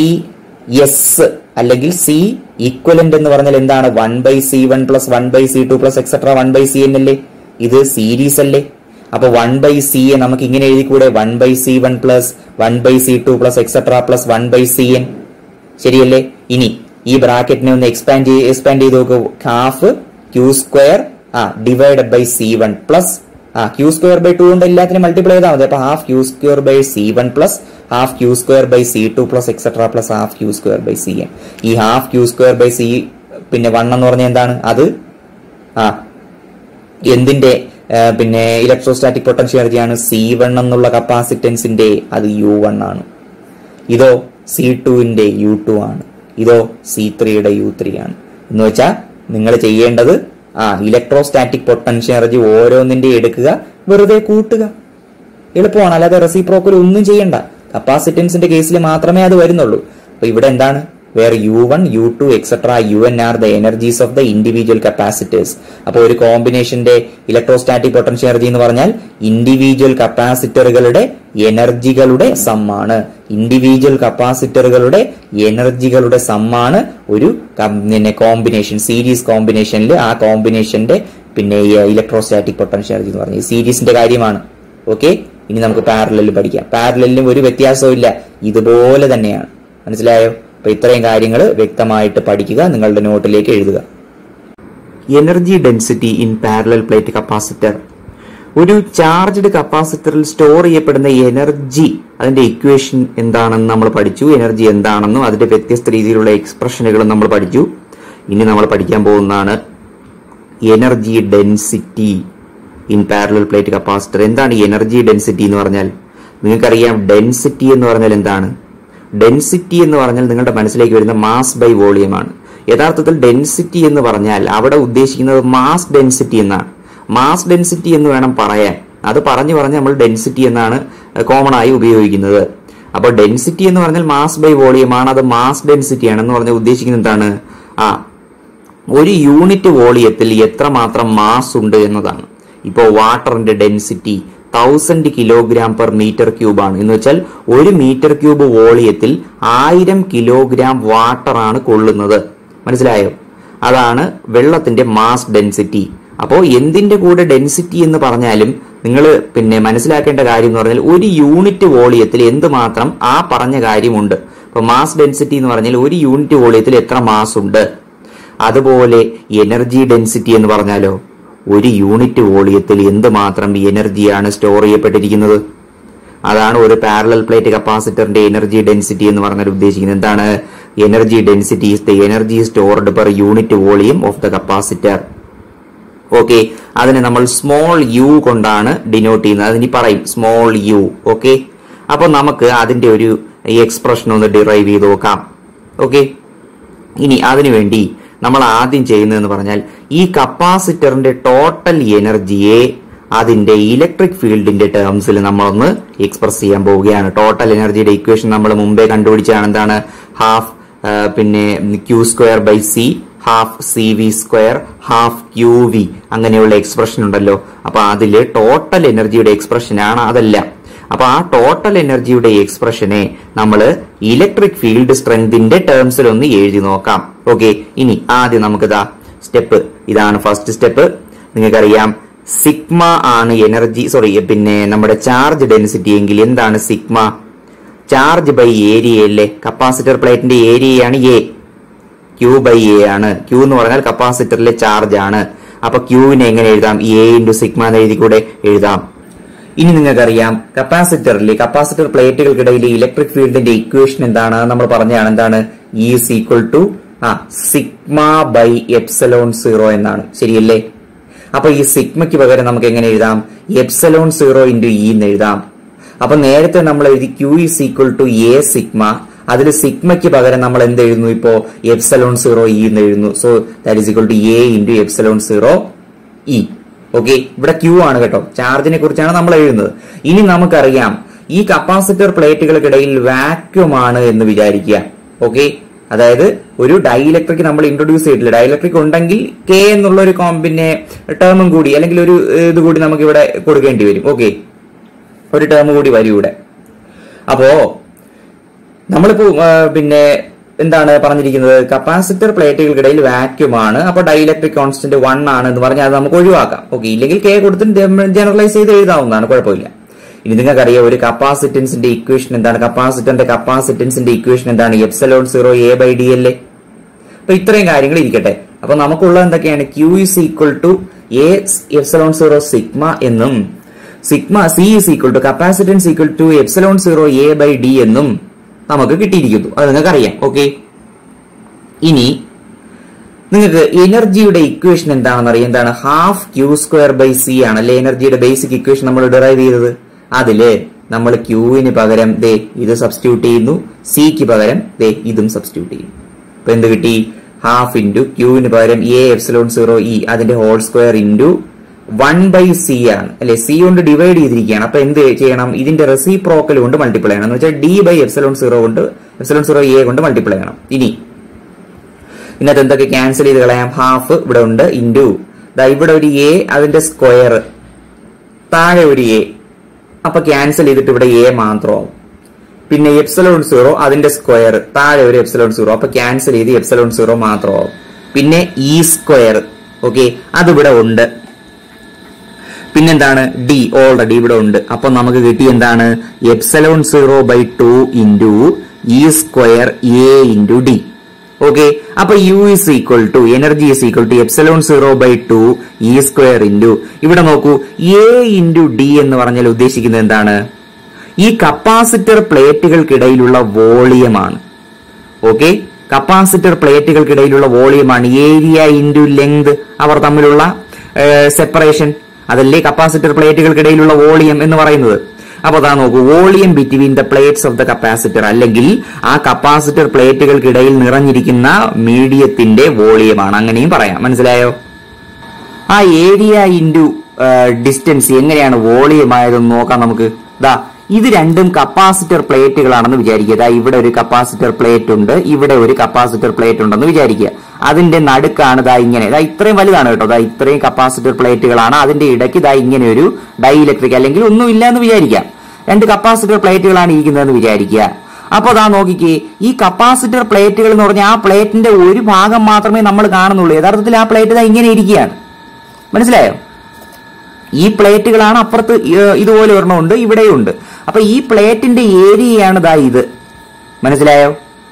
എസ് അല്ലെങ്കിൽ സി ഈക്വലന്റ് എന്ന് പറഞ്ഞാൽ എന്താണ് one by C one plus one by C two plus etcetera one by C N അല്ലേ ഇത് സീരീസ് അല്ലേ അപ്പൊ വൺ ബൈ സി എ നമുക്ക് ഇങ്ങനെ എഴുതിക്കൂടെ one by C one plus one by C two plus etcetera plus one by C N ശരിയല്ലേ ഇനി ഈ ബ്രാക്കറ്റിനെ ഒന്ന് എക്സ്പാൻഡ് എക്സ്പാൻഡ് ചെയ്ത് നോക്കൂ half Q square uh divide by C one plus uh Q square by two കൊണ്ട് എല്ലാത്തിനും multiply ചെയ്താൽ മതി അപ്പൊ half Q square by C one plus half Q square by C two plus etcetera plus half Q square by C N ഈ half Q square by C പിന്നെ one എന്ന് പറഞ്ഞാൽ എന്താണ് അത് ആ എന്തിന്റെ ആ, പിന്നെ ഇലക്ട്രോസ്റ്റാറ്റിക് പൊട്ടൻഷ്യൽ എനർജിയാണ് സി വൺ എന്നുള്ള കപ്പാസിറ്റൻസിന്റെ അത് യു വൺ ആണ് ഇതോ സി ടുവിന്റെ യു ടു ആണ് ഇതോ സി ത്രീയുടെ യു ത്രീ ആണ് എന്ന് വെച്ചാൽ നിങ്ങൾ ചെയ്യേണ്ടത് ആ ഇലക്ട്രോസ്റ്റാറ്റിക് പൊട്ടൻഷ്യൽ എനർജി ഓരോന്നിന്റെ എടുക്കുക വെറുതെ കൂട്ടുക എളുപ്പമാണ് അല്ലാതെ റെസിപ്രോക്കൽ ഒന്നും ചെയ്യണ്ട കപ്പാസിറ്റൻസിന്റെ കേസിൽ മാത്രമേ അത് വരുന്നുള്ളൂ അപ്പൊ ഇവിടെ എന്താണ് where U one U two etcetera U N are the energies of the individual capacitors അപ്പോൾ ഒരു കോമ്പിനേഷന്റെ ഇലക്ട്രോസ്റ്റാറ്റിക് പൊട്ടൻഷ്യൽ എനർജി എന്ന് പറഞ്ഞാൽ ഇൻഡിവിജ്വൽ കപ്പാസിറ്ററുകളുടെ എനർജികളുടെ സമ്മാണ് ഇൻഡിവിജ്വൽ കപ്പാസിറ്ററുകളുടെ എനർജികളുടെ സമ്മാണ് ഒരു കം- പിന്നെ കോമ്പിനേഷൻ സീരീസ് കോമ്പിനേഷനിൽ ആ കോമ്പിനേഷന്റെ പിന്നെ ഇലക്ട്രോസ്റ്റാറ്റിക് പൊട്ടൻഷ്യൽ എനർജി എന്ന് പറഞ്ഞാൽ സീരീസിന്റെ കാര്യമാണ് ഓക്കെ ഇനി നമുക്ക് പാരലൽ പഠിക്കാം പാരലലിലും ഒരു വ്യത്യാസവും ഇല്ല ഇതുപോലെ തന്നെയാണ് മനസ്സിലായോ അപ്പൊ ഇത്രയും കാര്യങ്ങൾ വ്യക്തമായിട്ട് പഠിക്കുക നിങ്ങളുടെ നോട്ടിലേക്ക് എഴുതുക energy density in parallel plate capacitor ഒരു ചാർജ്ഡ് കപ്പാസിറ്ററിൽ സ്റ്റോർ ചെയ്യപ്പെടുന്ന എനർജി അതിന്റെ ഇക്വേഷൻ എന്താണെന്ന് നമ്മൾ പഠിച്ചു എനർജി എന്താണെന്നും അതിന്റെ വ്യത്യസ്ത രീതിയിലുള്ള എക്സ്പ്രഷനുകളും നമ്മൾ പഠിച്ചു ഇനി നമ്മൾ പഠിക്കാൻ പോകുന്നതാണ് energy density in parallel plate capacitor എന്താണ് ഈ എനർജി ഡെൻസിറ്റി എന്ന് പറഞ്ഞാൽ നിങ്ങൾക്കറിയാം ഡെൻസിറ്റി എന്ന് പറഞ്ഞാൽ എന്താണ് ഡെൻസിറ്റി എന്ന് പറഞ്ഞാൽ നിങ്ങളുടെ മനസ്സിലേക്ക് വരുന്ന മാസ് ബൈ വോളിയം ആണ് യഥാർത്ഥത്തിൽ ഡെൻസിറ്റി എന്ന് പറഞ്ഞാൽ അവിടെ ഉദ്ദേശിക്കുന്നത് മാസ് ഡെൻസിറ്റി എന്നാണ് മാസ് ഡെൻസിറ്റി എന്ന് വേണം പറയാൻ അത് പറഞ്ഞു പറഞ്ഞ് നമ്മൾ ഡെൻസിറ്റി എന്നാണ് കോമൺ ആയി ഉപയോഗിക്കുന്നത് അപ്പോൾ ഡെൻസിറ്റി എന്ന് പറഞ്ഞാൽ മാസ് ബൈ വോളിയം ആണ് അത് മാസ് ഡെൻസിറ്റി ആണെന്ന് പറഞ്ഞാൽ ഉദ്ദേശിക്കുന്നത് എന്താണ് ആ ഒരു യൂണിറ്റ് വോളിയത്തിൽ എത്രമാത്രം മാസ് ഉണ്ട് എന്നതാണ് ഇപ്പോൾ വാട്ടറിന്റെ density thousand kilogram per metre cube ആണ് എന്ന് വെച്ചാൽ ഒരു മീറ്റർ ക്യൂബ് വോളിയത്തിൽ ആയിരം കിലോഗ്രാം വാട്ടർ ആണ് കൊള്ളുന്നത് മനസ്സിലായോ അതാണ് വെള്ളത്തിന്റെ മാസ് ഡെൻസിറ്റി അപ്പോൾ എന്തിന്റെ കൂടെ ഡെൻസിറ്റി എന്ന് പറഞ്ഞാലും നിങ്ങൾ പിന്നെ മനസ്സിലാക്കേണ്ട കാര്യം എന്ന് പറഞ്ഞാൽ ഒരു യൂണിറ്റ് വോളിയത്തിൽ എന്തുമാത്രം ആ പറഞ്ഞ കാര്യമുണ്ട് ഇപ്പൊ മാസ് ഡെൻസിറ്റി എന്ന് പറഞ്ഞാൽ ഒരു യൂണിറ്റ് വോളിയത്തിൽ എത്ര മാസ് ഉണ്ട് അതുപോലെ എനർജി ഡെൻസിറ്റി എന്ന് പറഞ്ഞാലോ ഒരു യൂണിറ്റ് വോളിയത്തിൽ എന്തുമാത്രം എനർജിയാണ് സ്റ്റോർ ചെയ്യപ്പെട്ടിരിക്കുന്നത് അതാണ് ഒരു പാരലൽ പ്ലേറ്റ് കപ്പാസിറ്ററിന്റെ എനർജി ഡെൻസിറ്റി എന്ന് പറഞ്ഞാൽ ഉദ്ദേശിക്കുന്നത് എന്താണ് energy density is the energy stored per unit volume of the capacitor okay അതിനെ നമ്മൾ സ്മോൾ യു കൊണ്ടാണ് ഡിനോട്ട് ചെയ്യുന്നത് അതിനി പറയും സ്മോൾ യു ഓക്കെ അപ്പൊ നമുക്ക് അതിന്റെ ഒരു എക്സ്പ്രഷൻ ഒന്ന് ഡിറൈവ് ചെയ്ത് നോക്കാം ഓക്കെ ഇനി അതിനുവേണ്ടി നമ്മൾ ആദ്യം ചെയ്യുന്നതെന്ന് പറഞ്ഞാൽ ഈ കപ്പാസിറ്ററിന്റെ ടോട്ടൽ എനർജിയെ അതിന്റെ ഇലക്ട്രിക് ഫീൽഡിന്റെ ടേംസിൽ നമ്മളൊന്ന് എക്സ്പ്രസ് ചെയ്യാൻ പോവുകയാണ് ടോട്ടൽ എനർജിയുടെ ഇക്വേഷൻ നമ്മൾ മുമ്പേ കണ്ടുപിടിച്ചാണ് എന്താണ് ഹാഫ് പിന്നെ Q square by C half C V square half Q V അങ്ങനെയുള്ള എക്സ്പ്രഷൻ ഉണ്ടല്ലോ അപ്പൊ അതില് ടോട്ടൽ എനർജിയുടെ എക്സ്പ്രഷനാണ് അതെല്ലാം അപ്പൊ ആ ടോട്ടൽ എനർജിയുടെ എക്സ്പ്രഷനെ നമ്മൾ ഇലക്ട്രിക് ഫീൽഡ് സ്ട്രെങ്തിന്റെ ടേംസിൽ ഒന്ന് എഴുതി നോക്കാം ഓക്കെ ഇനി ആദ്യം നമുക്കിതാ സ്റ്റെപ്പ് ഇതാണ് ഫസ്റ്റ് സ്റ്റെപ്പ് നിങ്ങൾക്കറിയാം സിഗ്മ ആണ് എനർജി സോറി പിന്നെ നമ്മുടെ ചാർജ് ഡെൻസിറ്റി എങ്കിൽ എന്താണ് സിഗ്മ ചാർജ് ബൈ ഏരിയ അല്ലേ കപ്പാസിറ്റർ പ്ലേറ്റിന്റെ ഏരിയയാണ് എ ക്യൂ ബൈ എ ആണ് ക്യൂ എന്ന് പറഞ്ഞാൽ കപ്പാസിറ്ററിലെ ചാർജ് ആണ് അപ്പൊ ക്യൂവിനെ എങ്ങനെ എഴുതാം എ ഇൻറ്റു സിഗ്മ എന്ന് എഴുതി കൂടെ എഴുതാം ഇനി നിങ്ങൾക്കറിയാം കപ്പാസിറ്ററിലെ കപ്പാസിറ്റർ പ്ലേറ്റുകൾക്കിടയിലെ ഇലക്ട്രിക് ഫീൽഡിന്റെ ഇക്വേഷൻ എന്താണ് നമ്മൾ പറഞ്ഞതാണ് എന്താണ് is equal to uh sigma by epsilon zero എന്നാണ് ശരിയല്ലേ അപ്പൊ ഈ സിഗ്മയ്ക്ക് പകരം നമുക്ക് എങ്ങനെ എഴുതാം എപ്സലോൺ സീറോ ഇൻറ്റു ഇ എന്ന് എഴുതാം അപ്പൊ നേരത്തെ നമ്മൾ എഴുതി Q is equal to A sigma അതിൽ സിഗ്മയ്ക്ക് പകരം നമ്മൾ എന്ത് എഴുതുന്നു ഇപ്പോ എപ്സലോൺ സീറോ ഇ എന്ന് എഴുതുന്നു so that is equal to A into epsilon zero E okay ഇവിടെ ക്യൂ ആണ് കേട്ടോ ചാർജിനെ കുറിച്ചാണ് നമ്മൾ എഴുതുന്നത് ഇനി നമുക്കറിയാം ഈ കപ്പാസിറ്റർ പ്ലേറ്റുകൾക്കിടയിൽ വാക്യൂം ആണ് എന്ന് വിചാരിക്കുക ഓക്കെ അതായത് ഒരു ഡൈഇലക്ട്രിക് നമ്മൾ ഇൻട്രൊഡ്യൂസ് ചെയ്തിട്ടില്ല ഡൈഇലക്ട്രിക് ഉണ്ടെങ്കിൽ കെ എന്നുള്ള ഒരു കോം പിന്നെ ടേമും കൂടി അല്ലെങ്കിൽ ഒരു ഇത് കൂടി നമുക്ക് ഇവിടെ കൊടുക്കേണ്ടി വരും ഓക്കെ ഒരു ടേം കൂടി വരും ഇവിടെ അപ്പോ നമ്മളിപ്പോ ആ, പിന്നെ എന്താണ് പറഞ്ഞിരിക്കുന്നത് കപ്പാസിറ്റർ പ്ലേറ്റുകൾക്കിടയിൽ വാക്യൂം ആണ് അപ്പൊ ഡൈഇലക്ട്രിക് കോൺസ്റ്റന്റ് വൺ ആണ് എന്ന് പറഞ്ഞാൽ അത് നമുക്ക് ഒഴിവാക്കാം ഓക്കെ ഇല്ലെങ്കിൽ കെ കൊടുത്ത് ജനറലൈസ് ചെയ്ത് എഴുതാവുന്നതാണ് കുഴപ്പമില്ല ഇനി നിങ്ങൾക്കറിയാം ഒരു കപ്പാസിറ്റൻസിന്റെ ഇക്വേഷൻ എന്താണ് കപ്പാസിറ്ററിന്റെ കപ്പാസിറ്റൻസിന്റെ ഇക്വേഷൻ എന്താണ് epsilon zero A by D അല്ലേ അപ്പൊ ഇത്രയും കാര്യങ്ങൾ ഇരിക്കട്ടെ അപ്പൊ നമുക്കുള്ളത് എന്തൊക്കെയാണ് Q is equal to A epsilon zero sigma എന്നും sigma C is equal to capacitance equal to epsilon zero A by D എന്നും നമുക്ക് കിട്ടിയിരിക്കുന്നു അത് നിങ്ങൾക്ക് അറിയാം ഓക്കെ ഇനി നിങ്ങൾക്ക് എനർജിയുടെ ഇക്വേഷൻ എന്താണെന്ന് അറിയാം എന്താണ് half Q square by C ആണ് അല്ലെ എനർജിയുടെ ബേസിക് ഇക്വേഷൻ നമ്മൾ ഡിറൈവ് ചെയ്തത് അതില് നമ്മൾ ക്യൂവിന് പകരം ദേ ഇത് സബ്സ്റ്റിറ്റ്യൂട്ട് ചെയ്യുന്നു സിക്ക് പകരം ദേ ഇതും സബ്സ്റ്റിറ്റ്യൂട്ട് ചെയ്യും ഇപ്പൊ എന്ത് കിട്ടി ഹാഫ് ഇൻറ്റു ക്യൂവിന് പകരം എ എപ്സിലോൺ സീറോ ഇ അതിന്റെ whole square into one by C ആണ് അല്ലെ സി കൊണ്ട് ഡിവൈഡ് ചെയ്തിരിക്കുകയാണ് അപ്പൊ എന്ത് ചെയ്യണം ഇതിന്റെ റെസിപ്രോക്കൽ കൊണ്ട് മൾട്ടിപ്ലൈ ചെയ്യണം എന്ന് വെച്ചാൽ ഡി ബൈ എപ്സിലോൺ സീറോ കൊണ്ട് എപ്സിലോൺ സീറോ എ കൊണ്ട് മൾട്ടിപ്ലൈ ചെയ്യണം ഇനി ഇതിനകത്ത് എന്തൊക്കെ ക്യാൻസൽ ചെയ്ത് കളയാം ഹാഫ് ഇവിടെ ഉണ്ട് ഇൻറ്റു ദാ ഇവിടെ ഒരു എ അതിന്റെ സ്ക്വയർ താഴെ ഒരു എ അപ്പൊ ക്യാൻസൽ ചെയ്തിട്ട് ഇവിടെ എ മാത്രമാവും പിന്നെ എപ്സലോൺ സീറോ അതിന്റെ സ്ക്വയർ താഴെ ഒരു എപ്സലോൺ സീറോ അപ്പൊ ക്യാൻസൽ ചെയ്ത് എപ്സലോൺ സീറോ മാത്രമാവും പിന്നെ ഇ സ്ക്വയർ ഓക്കെ അതിവിടെ ഉണ്ട് പിന്നെന്താണ് ഡി ഓൾറെഡി ഇവിടെ ഉണ്ട് അപ്പൊ നമുക്ക് കിട്ടി എന്താണ് epsilon zero by two into E square A into D okay അപ്പൊ U is equal to energy is equal to epsilon zero by two E square into ഇവിടെ നോക്കൂ എ ഇൻറ്റു ഡി എന്ന് പറഞ്ഞാൽ ഉദ്ദേശിക്കുന്നത് എന്താണ് ഈ കപ്പാസിറ്റർ പ്ലേറ്റുകൾക്കിടയിലുള്ള വോളിയമാണ് ഓക്കെ കപ്പാസിറ്റർ പ്ലേറ്റുകൾക്കിടയിലുള്ള വോളിയമാണ് ഏരിയ ഇൻറ്റു ലെങ്ത് അവർ തമ്മിലുള്ള സെപ്പറേഷൻ അതല്ലേ കപ്പാസിറ്റർ പ്ലേറ്റുകൾക്കിടയിലുള്ള വോളിയം എന്ന് പറയുന്നത് അപ്പൊ അതാ നോക്കൂ volume between the plates of the capacitor അല്ലെങ്കിൽ ആ കപ്പാസിറ്റർ പ്ലേറ്റുകൾക്കിടയിൽ നിറഞ്ഞിരിക്കുന്ന മീഡിയത്തിന്റെ വോളിയമാണ് അങ്ങനെയും പറയാം മനസ്സിലായോ ആ ഏരിയ ഇൻറ്റു ഡിസ്റ്റൻസ് എങ്ങനെയാണ് വോളിയം ആയതെന്ന് നോക്കാം നമുക്ക് ദാ ഇത് രണ്ടും കപ്പാസിറ്റർ പ്ലേറ്റുകളാണെന്ന് വിചാരിക്കുക ദാ ഇവിടെ ഒരു കപ്പാസിറ്റർ പ്ലേറ്റ് ഉണ്ട് ഇവിടെ ഒരു കപ്പാസിറ്റർ പ്ലേറ്റ് ഉണ്ടെന്ന് വിചാരിക്കുക അതിന്റെ നടുക്കാണ് ദാ ഇങ്ങനെ ദാ ഇത്രയും വലുതാണ് കേട്ടോ ദാ ഇത്രയും കപ്പാസിറ്റർ പ്ലേറ്റുകളാണ് അതിന്റെ ഇടയ്ക്ക് ദാ ഇങ്ങനെ ഒരു ഡൈ ഇലക്ട്രിക് അല്ലെങ്കിൽ ഒന്നുമില്ല എന്ന് വിചാരിക്കാം രണ്ട് കപ്പാസിറ്റർ പ്ലേറ്റുകളാണ് ഇരിക്കുന്നതെന്ന് വിചാരിക്കുക അപ്പൊ ദാ നോക്കിക്കേ ഈ കപ്പാസിറ്റർ പ്ലേറ്റുകൾ എന്ന് പറഞ്ഞാൽ ആ പ്ലേറ്റിന്റെ ഒരു ഭാഗം മാത്രമേ നമ്മൾ കാണുന്നുള്ളൂ യഥാർത്ഥത്തിൽ ആ പ്ലേറ്റ് ദാ ഇങ്ങനെ ഇരിക്കുകയാണ് മനസ്സിലായോ ഈ പ്ലേറ്റുകളാണ് അപ്പുറത്ത് ഏഹ് ഇതുപോലെ ഒരെണ്ണമുണ്ട് ഇവിടെയുണ്ട് അപ്പൊ ഈ പ്ലേറ്റിന്റെ ഏരിയയാണ് ദാ ഇത് മനസ്സിലായോ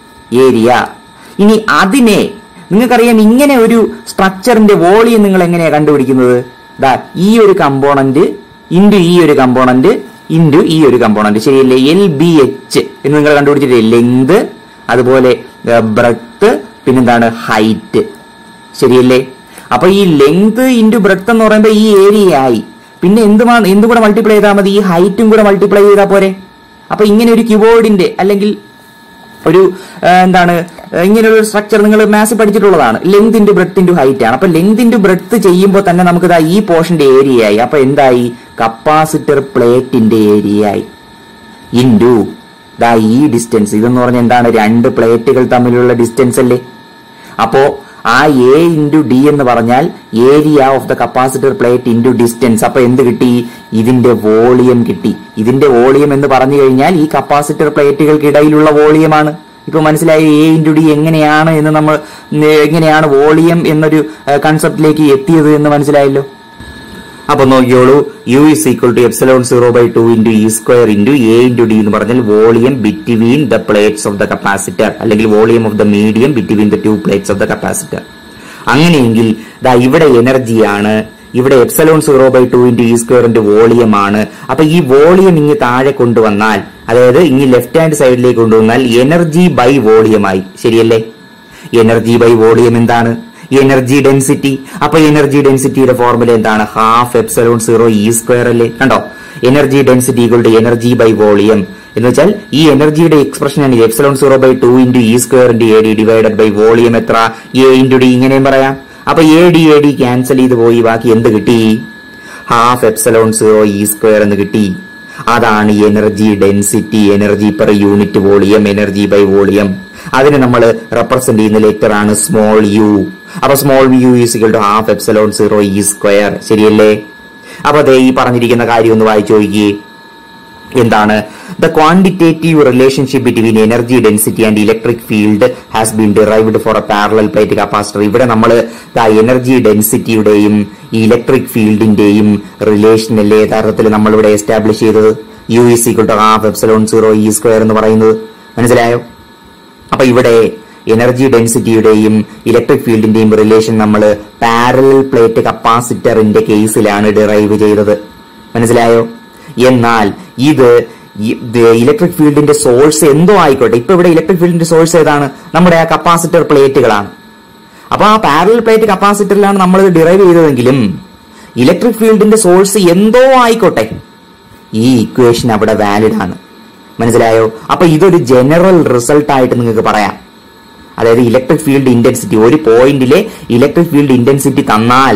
ഏരിയ ഇനി അതിനെ നിങ്ങൾക്കറിയാം ഇങ്ങനെ ഒരു സ്ട്രക്ചറിന്റെ വോളിയം നിങ്ങൾ എങ്ങനെയാ കണ്ടുപിടിക്കുന്നത് ദാ ഈ ഒരു കമ്പോണന്റ് ഇൻറ്റു ഈ ഒരു കമ്പോണന്റ് ഇൻറ്റു ഈ ഒരു കമ്പോണന്റ് ശരിയല്ലേ എൽ ബി എച്ച് എന്ന് നിങ്ങൾ കണ്ടുപിടിച്ചിട്ടില്ലേ ലെങ്ത് അതുപോലെ ബ്രത്ത് പിന്നെന്താണ് ഹൈറ്റ് ശരിയല്ലേ അപ്പൊ ഈ ലെങ്ത് ഇൻറ്റു ബ്രെഡ്ത്ത് എന്ന് പറയുമ്പോൾ ഈ ഏരിയ ആയി പിന്നെ എന്തുമാ എന്തും കൂടെ മൾട്ടിപ്ലൈ ചെയ്താൽ മതി ഈ ഹൈറ്റും കൂടെ മൾട്ടിപ്ലൈ ചെയ്താൽ പോരെ അപ്പൊ ഇങ്ങനെ ഒരു ക്യൂബോർഡിന്റെ അല്ലെങ്കിൽ ഒരു ആ, എന്താണ് ആ, ഇങ്ങനെയുള്ള ഒരു സ്ട്രക്ചർ നിങ്ങൾ മാത്സ് പഠിച്ചിട്ടുള്ളതാണ് length into breadth into height ആണ് അപ്പൊ ലെങ്ത് ഇൻറ്റു ബ്രെഡ്ത്ത് ചെയ്യുമ്പോൾ തന്നെ നമുക്ക് ഇതാ ഈ പോർഷന്റെ ഏരിയ ആയി അപ്പൊ എന്തായി കപ്പാസിറ്റർ പ്ലേറ്റിന്റെ ഏരിയ ആയി ഇൻറ്റു ദാ ഈ ഡിസ്റ്റൻസ് ഇതെന്ന് പറഞ്ഞാൽ എന്താണ് രണ്ട് പ്ലേറ്റുകൾ തമ്മിലുള്ള ഡിസ്റ്റൻസ് അല്ലേ അപ്പോ ആ എ ഇൻറ്റു ഡി എന്ന് പറഞ്ഞാൽ area of the capacitor plate into distance അപ്പൊ എന്ത് കിട്ടി ഇതിന്റെ വോളിയം കിട്ടി ഇതിന്റെ വോളിയം എന്ന് പറഞ്ഞു കഴിഞ്ഞാൽ ഈ കപ്പാസിറ്റർ പ്ലേറ്റുകൾക്കിടയിലുള്ള വോളിയമാണ് ഇപ്പൊ മനസ്സിലായി എ ഇൻറ്റു ഡി എങ്ങനെയാണ് എന്ന് നമ്മൾ ഉം, എങ്ങനെയാണ് വോളിയം എന്നൊരു കൺസെപ്റ്റിലേക്ക് എത്തിയത് എന്ന് മനസ്സിലായല്ലോ അപ്പൊ നോക്കിയോളൂ U is equal to epsilon zero by two into E square into A into D എന്ന് പറഞ്ഞാൽ volume between the plates of the capacitor അല്ലെങ്കിൽ volume of the medium between the two plates of the capacitor അങ്ങനെയെങ്കിൽ ദാ ഇവിടെ എനർജിയാണ് ഇവിടെ epsilon zero by two into E സ്ക്വയറിന്റെ volume ആണ് അപ്പൊ ഈ വോളിയം ഇങ്ങ് താഴെ കൊണ്ടുവന്നാൽ അതായത് ഇങ്ങ് ലെഫ്റ്റ് ഹാൻഡ് സൈഡിലേക്ക് കൊണ്ടുവന്നാൽ എനർജി ബൈ വോളിയമായി ശരിയല്ലേ എനർജി ബൈ വോളിയം എന്താണ് എനർജി ഡെൻസിറ്റി അപ്പൊ എനർജി ഡെൻസിറ്റിയുടെ ഫോർമുല എന്താണ് half epsilon zero E square അല്ലേ കണ്ടോ energy density equal to energy by volume എന്ന് വെച്ചാൽ ഈ എനർജിയുടെ എക്സ്പ്രഷൻ ആണ് epsilon zero by two into E square into A D divided by volume എത്ര എ ഇൻറ്റു ഡി ഇങ്ങനെയും പറയാം അപ്പൊ A D A D cancel ചെയ്ത് പോയി ബാക്കി എന്ത് കിട്ടി half epsilon zero E square എന്ന് കിട്ടി അതാണ് energy density energy per unit volume energy by volume അതിനെ നമ്മൾ റെപ്രസെന്റ് ചെയ്യുന്ന ലെറ്റർ ആണ് സ്മോൾ യു അപ്പൊ small U is equal to half epsilon zero E square ശരിയല്ലേ അപ്പൊ അതെ ഈ പറഞ്ഞിരിക്കുന്ന കാര്യം ഒന്ന് വായിച്ചു നോക്കിയേ എന്താണ് the quantitative relationship between energy density and electric field has been derived for a parallel plate capacitor ഇവിടെ നമ്മൾ എനർജി ഡെൻസിറ്റിയുടെയും ഇലക്ട്രിക് ഫീൽഡിന്റെയും റിലേഷൻ അല്ലേ യഥാർത്ഥത്തിൽ നമ്മൾ ഇവിടെ എസ്റ്റാബ്ലിഷ് ചെയ്തത് U is equal to half epsilon zero E square എന്ന് പറയുന്നത് മനസ്സിലായോ അപ്പൊ ഇവിടെ എനർജി ഡെൻസിറ്റിയുടെയും ഇലക്ട്രിക് ഫീൽഡിന്റെയും റിലേഷൻ നമ്മൾ പാരലൽ പ്ലേറ്റ് കപ്പാസിറ്ററിന്റെ കേസിലാണ് ഡിറൈവ് ചെയ്തത് മനസ്സിലായോ എന്നാൽ ഇത് ഇലക്ട്രിക് ഫീൽഡിന്റെ സോഴ്സ് എന്തോ ആയിക്കോട്ടെ ഇപ്പൊ ഇവിടെ ഇലക്ട്രിക് ഫീൽഡിന്റെ സോഴ്സ് ഏതാണ് നമ്മുടെ ആ കപ്പാസിറ്റർ പ്ലേറ്റുകളാണ് അപ്പൊ ആ പാരലൽ പ്ലേറ്റ് കപ്പാസിറ്ററിലാണ് നമ്മൾ ഇത് ഡിറൈവ് ചെയ്തതെങ്കിലും ഇലക്ട്രിക് ഫീൽഡിന്റെ സോഴ്സ് എന്തോ ആയിക്കോട്ടെ ഈ ഇക്വേഷൻ അവിടെ വാലിഡ് ആണ് മനസ്സിലായോ അപ്പൊ ഇതൊരു ജനറൽ റിസൾട്ട് ആയിട്ട് നിങ്ങൾക്ക് പറയാം അതായത് ഇലക്ട്രിക് ഫീൽഡ് ഇന്റൻസിറ്റി ഒരു പോയിന്റിലെ ഇലക്ട്രിക് ഫീൽഡ് ഇന്റൻസിറ്റി തന്നാൽ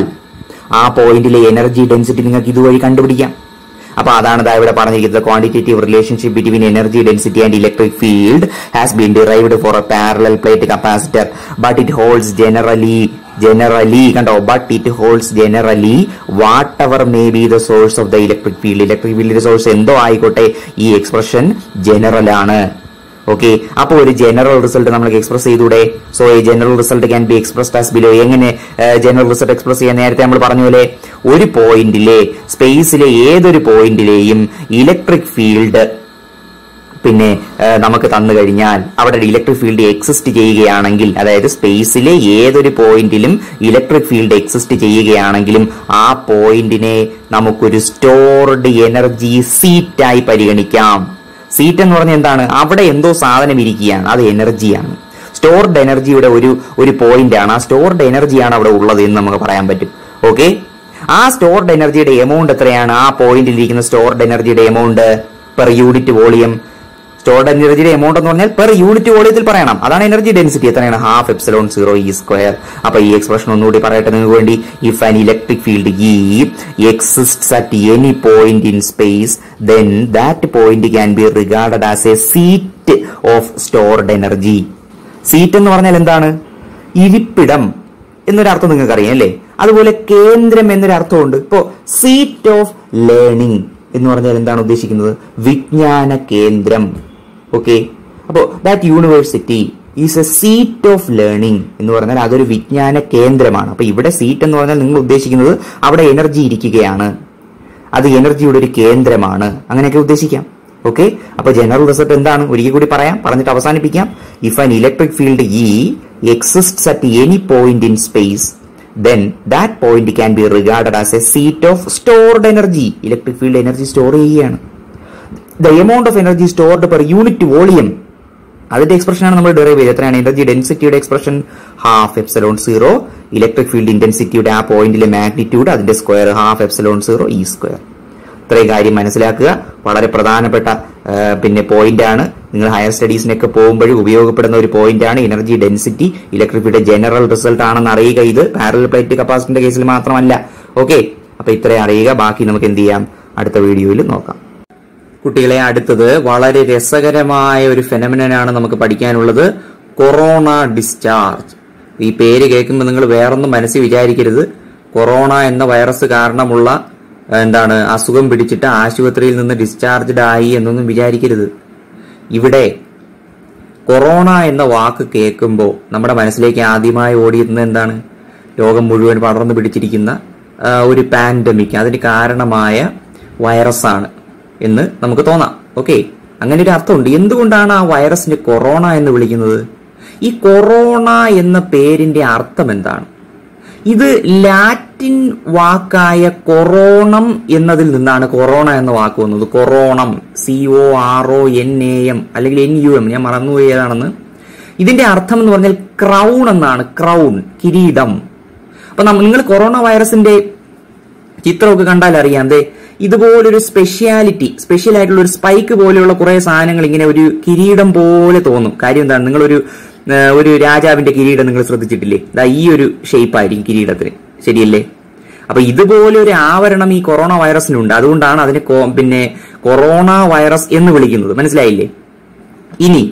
ആ പോയിന്റിലെ എനർജി ഡെൻസിറ്റി നിങ്ങൾക്ക് ഇതുവഴി കണ്ടുപിടിക്കാം അപ്പൊ അതാണ് ദാ ഇവിടെ പറഞ്ഞിരിക്കുന്നത് quantitative relationship between energy density and electric field has been derived for a parallel plate capacitor but it holds generally generally കണ്ടോ but it holds generally whatever may be the source of the electric field electric ഫീൽഡിന്റെ source എന്തോ ആയിക്കോട്ടെ ഈ expression general ആണ് okay അപ്പോൾ ഒരു general result നമുക്ക് express ചെയ്തൂടെ സോ ഈ general result can be expressed as below എങ്ങനെ ജനറൽ റിസൾട്ട് എക്സ്പ്രസ് ചെയ്യാൻ നേരത്തെ നമ്മൾ പറഞ്ഞ പോലെ ഒരു പോയിന്റിലെ സ്പേസിലെ ഏതൊരു പോയിന്റിലെയും ഇലക്ട്രിക് ഫീൽഡ് പിന്നെ ആ, നമുക്ക് തന്നു കഴിഞ്ഞാൽ അവിടെ ഇലക്ട്രിക് ഫീൽഡ് എക്സിസ്റ്റ് ചെയ്യുകയാണെങ്കിൽ അതായത് സ്പേസിലെ ഏതൊരു പോയിന്റിലും ഇലക്ട്രിക് ഫീൽഡ് എക്സിസ്റ്റ് ചെയ്യുകയാണെങ്കിലും ആ പോയിന്റിനെ നമുക്കൊരു സ്റ്റോർഡ് എനർജി സീറ്റായി പരിഗണിക്കാം സീറ്റ് എന്ന് പറഞ്ഞാൽ എന്താണ് അവിടെ എന്തോ സാധനം ഇരിക്കുകയാണ് അത് എനർജിയാണ് സ്റ്റോർഡ് എനർജിയുടെ ഒരു ഒരു പോയിന്റ് ആണ് ആ സ്റ്റോർഡ് എനർജിയാണ് അവിടെ ഉള്ളത് എന്ന് നമുക്ക് പറയാൻ പറ്റും ഓക്കെ ആ സ്റ്റോർഡ് എനർജിയുടെ എമൗണ്ട് എത്രയാണ് ആ പോയിന്റിൽ ഇരിക്കുന്ന സ്റ്റോർഡ് എനർജിയുടെ amount per unit volume stored എനർജിയുടെ എമൗണ്ട് എന്ന് പറഞ്ഞാൽ പെർ യൂണിറ്റ് വോളിയത്തിൽ പറയണം അതാണ് എനർജി ഡെൻസിറ്റി എത്രയാണ് half epsilon zero E square അപ്പൊ ഈ എക്സ്പ്രഷൻ ഒന്നുകൂടി പറയട്ടെ നിങ്ങൾക്ക് വേണ്ടി if an electric field E exist at any point in space then that point can be regarded as a seat of stored energy seat എന്ന് പറഞ്ഞാൽ എന്താണ് ഇരിപ്പിടം എന്നൊരർത്ഥം നിങ്ങൾക്ക് അറിയാം അല്ലേ അതുപോലെ കേന്ദ്രം എന്നൊരർത്ഥമുണ്ട് ഇപ്പോ സീറ്റ് ഓഫ് ലേണിംഗ് എന്ന് പറഞ്ഞാൽ എന്താണ് ഉദ്ദേശിക്കുന്നത് വിജ്ഞാന കേന്ദ്രം ഓക്കെ അപ്പോ that university is a seat of learning എന്ന് പറഞ്ഞാൽ അതൊരു വിജ്ഞാന കേന്ദ്രമാണ് അപ്പൊ ഇവിടെ സീറ്റ് എന്ന് പറഞ്ഞാൽ നിങ്ങൾ ഉദ്ദേശിക്കുന്നത് അവിടെ എനർജി ഇരിക്കുകയാണ് അത് എനർജിയുടെ ഒരു കേന്ദ്രമാണ് അങ്ങനെയൊക്കെ ഉദ്ദേശിക്കാം ഓക്കെ അപ്പൊ ജനറൽ റിസൾട്ട് എന്താണ് ഒരിക്കൽ കൂടി പറയാം പറഞ്ഞിട്ട് അവസാനിപ്പിക്കാം if an electric field E exist at any point in space then that point can be regarded as a seat of stored energy electric field energy store ചെയ്യുകയാണ് the amount of energy stored per unit volume അതിന്റെ എക്സ്പ്രഷനാണ് നമ്മൾ derive ചെയ്തത് എത്രയാണ് energy ഡെൻസിറ്റിയുടെ expression half epsilon zero electric field ഇന്റൻസിറ്റിയുടെ ആ പോയിന്റിലെ മാഗ്നിറ്റ്യൂഡ് അതിന്റെ square half epsilon zero E square ഇത്രയും കാര്യം മനസ്സിലാക്കുക വളരെ പ്രധാനപ്പെട്ട ആ, പിന്നെ പോയിന്റ് ആണ് നിങ്ങൾ ഹയർ സ്റ്റഡീസിനൊക്കെ പോകുമ്പോഴും ഉപയോഗപ്പെടുന്ന ഒരു പോയിന്റ് ആണ് energy density electric field general result ആണെന്ന് അറിയുക ഇത് പാരലൽ പ്ലേറ്റ് കപ്പാസിറ്റിന്റെ കേസിൽ മാത്രമല്ല ഓക്കെ അപ്പൊ ഇത്രയും അറിയുക ബാക്കി നമുക്ക് എന്ത് ചെയ്യാം അടുത്ത വീഡിയോയിൽ നോക്കാം കുട്ടികളെ അടുത്തത് വളരെ രസകരമായ ഒരു ഫെനമിനാണ് നമുക്ക് പഠിക്കാനുള്ളത് കൊറോണ ഡിസ്ചാർജ് ഈ പേര് കേൾക്കുമ്പോൾ നിങ്ങൾ വേറൊന്നും മനസ്സിൽ വിചാരിക്കരുത് കൊറോണ എന്ന വൈറസ് കാരണമുള്ള എന്താണ് അസുഖം പിടിച്ചിട്ട് ആശുപത്രിയിൽ നിന്ന് ഡിസ്ചാർജ്ഡ് ആയി എന്നൊന്നും വിചാരിക്കരുത് ഇവിടെ കൊറോണ എന്ന വാക്ക് കേൾക്കുമ്പോൾ നമ്മുടെ മനസ്സിലേക്ക് ആദ്യമായി ഓടിയിരുന്നത് എന്താണ് ലോകം മുഴുവൻ പടർന്നു പിടിച്ചിരിക്കുന്ന ആ, ഒരു പാൻഡമിക് അതിന് കാരണമായ വൈറസാണ് എന്ന് നമുക്ക് തോന്നാം ഓക്കെ അങ്ങനെ ഒരു അർത്ഥമുണ്ട് എന്തുകൊണ്ടാണ് ആ വൈറസിനെ കൊറോണ എന്ന് വിളിക്കുന്നത് ഈ കൊറോണ എന്ന പേരിന്റെ അർത്ഥം എന്താണ് ഇത് ലാറ്റിൻ വാക്കായ കൊറോണം എന്നതിൽ നിന്നാണ് കൊറോണ എന്ന വാക്ക് വന്നത് കൊറോണം C O R O N A M അല്ലെങ്കിൽ എൻ യു എം ഞാൻ മറന്നുപോയി ഏതാണെന്ന് ഇതിന്റെ അർത്ഥം എന്ന് പറഞ്ഞാൽ ക്രൗൺ എന്നാണ് ക്രൗൺ കിരീടം അപ്പൊ നിങ്ങൾ കൊറോണ വൈറസിന്റെ ചിത്രമൊക്കെ കണ്ടാൽ അറിയാം ദേ ഇതുപോലൊരു സ്പെഷ്യാലിറ്റി സ്പെഷ്യൽ ആയിട്ടുള്ള ഒരു സ്പൈക്ക് പോലെയുള്ള കുറെ സാധനങ്ങൾ ഇങ്ങനെ ഒരു കിരീടം പോലെ തോന്നും കാര്യം എന്താണ് നിങ്ങളൊരു ആ, ഒരു രാജാവിന്റെ കിരീടം നിങ്ങൾ ശ്രദ്ധിച്ചിട്ടില്ലേ ദാ ഈ ഒരു ഷേപ്പ് ആയിരിക്കും കിരീടത്തിന് ശരിയല്ലേ അപ്പൊ ഇതുപോലെ ഒരു ആവരണം ഈ കൊറോണ വൈറസിനുണ്ട് അതുകൊണ്ടാണ് അതിനെ കൊ- പിന്നെ കൊറോണ വൈറസ് എന്ന് വിളിക്കുന്നത് മനസ്സിലായില്ലേ ഇനി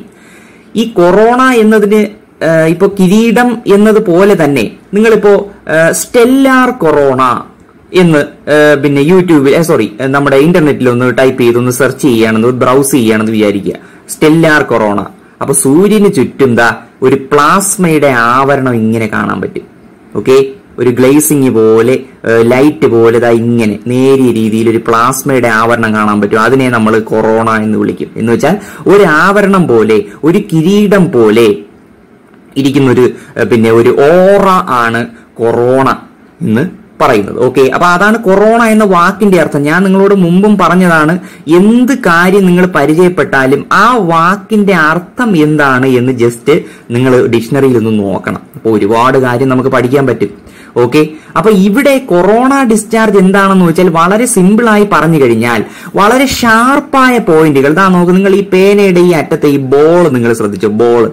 ഈ കൊറോണ എന്നതിന് ആ, ഇപ്പോ കിരീടം എന്നതുപോലെ തന്നെ നിങ്ങളിപ്പോ ആ, സ്റ്റെല്ലാർ കൊറോണ എന്ന് ആ, പിന്നെ യൂട്യൂബിൽ സോറി നമ്മുടെ ഇന്റർനെറ്റിൽ ഒന്ന് ടൈപ്പ് ചെയ്ത് ഒന്ന് സെർച്ച് ചെയ്യുകയാണെന്ന് ബ്രൗസ് ചെയ്യുകയാണെന്ന് വിചാരിക്കുക സ്റ്റെല്ലാർ കൊറോണ അപ്പൊ സൂര്യന് ചുറ്റും ദാ ഒരു പ്ലാസ്മയുടെ ആവരണം ഇങ്ങനെ കാണാൻ പറ്റും ഓക്കെ ഒരു ഗ്ലേസിങ് പോലെ ലൈറ്റ് പോലെ ദാ ഇങ്ങനെ നേരിയ രീതിയിൽ ഒരു പ്ലാസ്മയുടെ ആവരണം കാണാൻ പറ്റും അതിനെ നമ്മൾ കൊറോണ എന്ന് വിളിക്കും എന്ന് വെച്ചാൽ ഒരു ആവരണം പോലെ ഒരു കിരീടം പോലെ ഇരിക്കുന്ന ഒരു ഏഹ്, പിന്നെ ഒരു ഓറ ആണ് കൊറോണ എന്ന് പറയുന്നത് ഓക്കെ അപ്പൊ അതാണ് കൊറോണ എന്ന വാക്കിന്റെ അർത്ഥം ഞാൻ നിങ്ങളോട് മുമ്പും പറഞ്ഞതാണ് എന്ത് കാര്യം നിങ്ങൾ പരിചയപ്പെട്ടാലും ആ വാക്കിന്റെ അർത്ഥം എന്താണ് എന്ന് ജസ്റ്റ് നിങ്ങൾ ഡിക്ഷണറിയിൽ ഒന്ന് നോക്കണം അപ്പൊ ഒരുപാട് കാര്യം നമുക്ക് പഠിക്കാൻ പറ്റും ഓക്കെ അപ്പൊ ഇവിടെ കൊറോണ ഡിസ്ചാർജ് എന്താണെന്ന് വെച്ചാൽ വളരെ സിമ്പിൾ ആയി പറഞ്ഞു കഴിഞ്ഞാൽ വളരെ ഷാർപ്പായ പോയിന്റുകൾ ഇതാ നോക്ക് നിങ്ങൾ ഈ പേനയുടെ ഈ അറ്റത്തെ ഈ ബോൾ നിങ്ങൾ ശ്രദ്ധിച്ചോ ബോൾ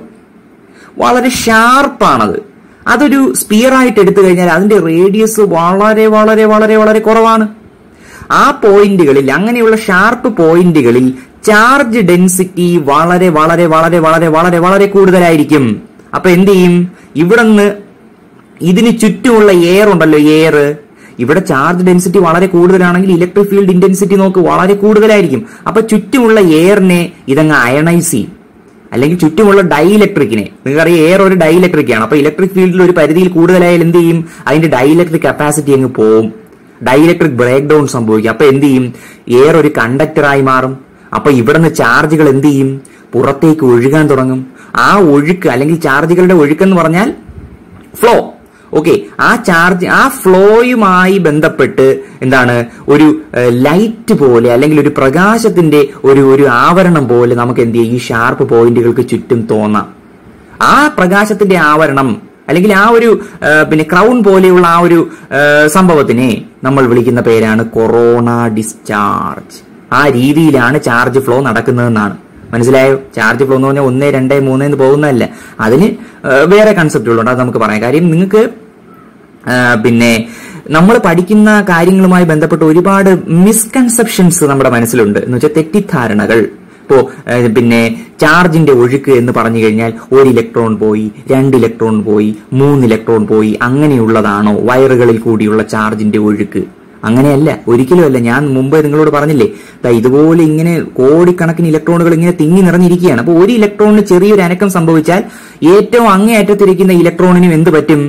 വളരെ ഷാർപ്പാണത് അതൊരു സ്പിയർ ആയിട്ട് എടുത്തു കഴിഞ്ഞാൽ അതിന്റെ റേഡിയസ് വളരെ വളരെ വളരെ വളരെ കുറവാണ് ആ പോയിന്റുകളിൽ അങ്ങനെയുള്ള ഷാർപ്പ് പോയിന്റുകളിൽ ചാർജ് ഡെൻസിറ്റി വളരെ വളരെ വളരെ വളരെ വളരെ വളരെ കൂടുതലായിരിക്കും അപ്പൊ എന്ത് ചെയ്യും ഇവിടുന്ന് ഇതിന് ചുറ്റുമുള്ള എയർ ഉണ്ടല്ലോ എയർ ഇവിടെ ചാർജ് ഡെൻസിറ്റി വളരെ കൂടുതലാണെങ്കിൽ ഇലക്ട്രിക് ഫീൽഡ് ഇന്റൻസിറ്റി നോക്ക് വളരെ കൂടുതലായിരിക്കും അപ്പൊ ചുറ്റുമുള്ള എയറിനെ ഇതങ്ങ് അയണൈസ് ചെയ്യും അല്ലെങ്കിൽ ചുറ്റുമുള്ള ഡൈഇലക്ട്രിക്കിനെ നിങ്ങൾക്കറിയാം എയർ ഒരു ഡൈഇലക്ട്രിക് ആണ് അപ്പൊ ഇലക്ട്രിക് ഫീൽഡിൽ ഒരു പരിധിയിൽ കൂടുതലായാൽ എന്ത് ചെയ്യും അതിന്റെ ഡൈഇലക്ട്രിക് കപ്പാസിറ്റി അങ്ങ് പോവും ഡൈഇലക്ട്രിക് ബ്രേക്ക് ഡൗൺ സംഭവിക്കും അപ്പൊ എന്ത് ചെയ്യും എയർ ഒരു കണ്ടക്ടറായി മാറും അപ്പൊ ഇവിടുന്ന് ചാർജുകൾ എന്ത് ചെയ്യും പുറത്തേക്ക് ഒഴുകാൻ തുടങ്ങും ആ ഒഴുക്ക് അല്ലെങ്കിൽ ചാർജുകളുടെ ഒഴുക്കെന്ന് പറഞ്ഞാൽ ഫ്ലോ ഓക്കെ ആ ചാർജ് ആ ഫ്ലോയുമായി ബന്ധപ്പെട്ട് എന്താണ് ഒരു ലൈറ്റ് പോലെ അല്ലെങ്കിൽ ഒരു പ്രകാശത്തിന്റെ ഒരു ഒരു ആവരണം പോലെ നമുക്ക് എന്ത് ചെയ്യും ഈ ഷാർപ്പ് പോയിന്റുകൾക്ക് ചുറ്റും തോന്നാം ആ പ്രകാശത്തിന്റെ ആവരണം അല്ലെങ്കിൽ ആ ഒരു ആ, പിന്നെ ക്രൗൺ പോലെയുള്ള ആ ഒരു ആ, സംഭവത്തിനെ നമ്മൾ വിളിക്കുന്ന പേരാണ് കൊറോണ ഡിസ്ചാർജ് ആ രീതിയിലാണ് ചാർജ് ഫ്ലോ നടക്കുന്നതെന്നാണ് മനസ്സിലായോ ചാർജ് ഫ്ലോ എന്ന് പറഞ്ഞാൽ ഒന്ന് രണ്ട് മൂന്ന് എന്ന് പോകുന്നതല്ല അതിന് ആ, വേറെ കൺസെപ്റ്റുകളുണ്ട് അത് നമുക്ക് പറയാം കാര്യം നിങ്ങൾക്ക് ആ, പിന്നെ നമ്മൾ പഠിക്കുന്ന കാര്യങ്ങളുമായി ബന്ധപ്പെട്ട് ഒരുപാട് മിസ്കൺസെപ്ഷൻസ് നമ്മുടെ മനസ്സിലുണ്ട് എന്ന് വെച്ചാൽ തെറ്റിദ്ധാരണകൾ ഇപ്പോ ആ, പിന്നെ ചാർജിന്റെ ഒഴുക്ക് എന്ന് പറഞ്ഞു കഴിഞ്ഞാൽ ഒരു ഇലക്ട്രോൺ പോയി രണ്ട് ഇലക്ട്രോൺ പോയി മൂന്ന് ഇലക്ട്രോൺ പോയി അങ്ങനെയുള്ളതാണോ വയറുകളിൽ കൂടിയുള്ള ചാർജിന്റെ ഒഴുക്ക് അങ്ങനെയല്ല ഒരിക്കലുമല്ല ഞാൻ മുമ്പ് നിങ്ങളോട് പറഞ്ഞില്ലേ ദാ ഇതുപോലെ ഇങ്ങനെ കോടിക്കണക്കിന് ഇലക്ട്രോണുകൾ ഇങ്ങനെ തിങ്ങി നിറഞ്ഞിരിക്കുകയാണ് അപ്പോൾ ഒരു ഇലക്ട്രോണിന് ചെറിയൊരു അനക്കം സംഭവിച്ചാൽ ഏറ്റവും അങ്ങേയറ്റത്തിരിക്കുന്ന ഇലക്ട്രോണിനും എന്ത് പറ്റും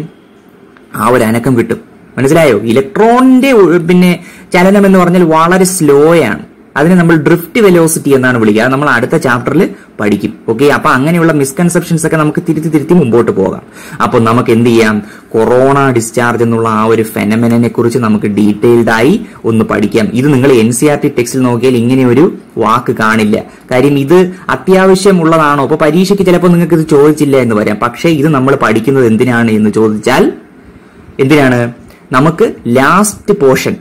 ആ ഒരു അനക്കം കിട്ടും മനസ്സിലായോ ഇലക്ട്രോണിന്റെ ഒ- പിന്നെ ചലനം എന്ന് പറഞ്ഞാൽ വളരെ സ്ലോ ആണ് അതിനെ നമ്മൾ ഡ്രിഫ്റ്റ് വെലോസിറ്റി എന്നാണ് വിളിക്കുക അത് നമ്മൾ അടുത്ത ചാപ്റ്ററിൽ പഠിക്കും ഓക്കെ അപ്പൊ അങ്ങനെയുള്ള മിസ്കൺസെപ്ഷൻസ് ഒക്കെ നമുക്ക് തിരുത്തി തിരുത്തി മുമ്പോട്ട് പോകാം അപ്പൊ നമുക്ക് എന്ത് ചെയ്യാം കൊറോണ ഡിസ്ചാർജ് എന്നുള്ള ആ ഒരു ഫെനമെനെ കുറിച്ച് നമുക്ക് ഡീറ്റെയിൽഡ് ആയി ഒന്ന് പഠിക്കാം ഇത് നിങ്ങൾ എൻ സി ആർ ടി ടെക്സ്റ്റിൽ നോക്കിയാൽ ഇങ്ങനെ ഒരു വാക്ക് കാണില്ല കാര്യം ഇത് അത്യാവശ്യമുള്ളതാണോ അപ്പൊ പരീക്ഷയ്ക്ക് ചിലപ്പോൾ നിങ്ങൾക്ക് ഇത് ചോദിച്ചില്ല എന്ന് വരാം പക്ഷേ ഇത് നമ്മൾ പഠിക്കുന്നത് എന്തിനാണ് എന്ന് ചോദിച്ചാൽ എന്തിനാണ് നമുക്ക് ലാസ്റ്റ് പോർഷൻ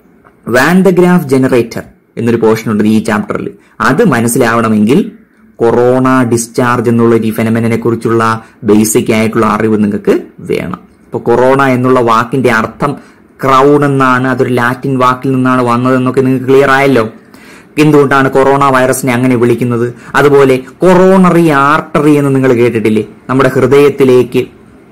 വാൻഡഗ്രാഫ് ജനറേറ്റർ എന്നൊരു പോർഷൻ ഉണ്ട് ഈ ചാപ്റ്ററിൽ അത് മനസ്സിലാവണമെങ്കിൽ കൊറോണ ഡിസ്ചാർജ് എന്നുള്ള ഈ ഫെനമെനെ കുറിച്ചുള്ള ബേസിക് ആയിട്ടുള്ള അറിവ് നിങ്ങൾക്ക് വേണം ഇപ്പൊ കൊറോണ എന്നുള്ള വാക്കിന്റെ അർത്ഥം ക്രൗൺ എന്നാണ് അതൊരു ലാറ്റിൻ വാക്കിൽ നിന്നാണ് വന്നതെന്നൊക്കെ നിങ്ങൾക്ക് ക്ലിയർ ആയല്ലോ എന്തുകൊണ്ടാണ് കൊറോണ വൈറസിനെ അങ്ങനെ വിളിക്കുന്നത് അതുപോലെ കൊറോണറി ആർട്ടറി എന്ന് നിങ്ങൾ കേട്ടിട്ടില്ലേ നമ്മുടെ ഹൃദയത്തിലേക്ക്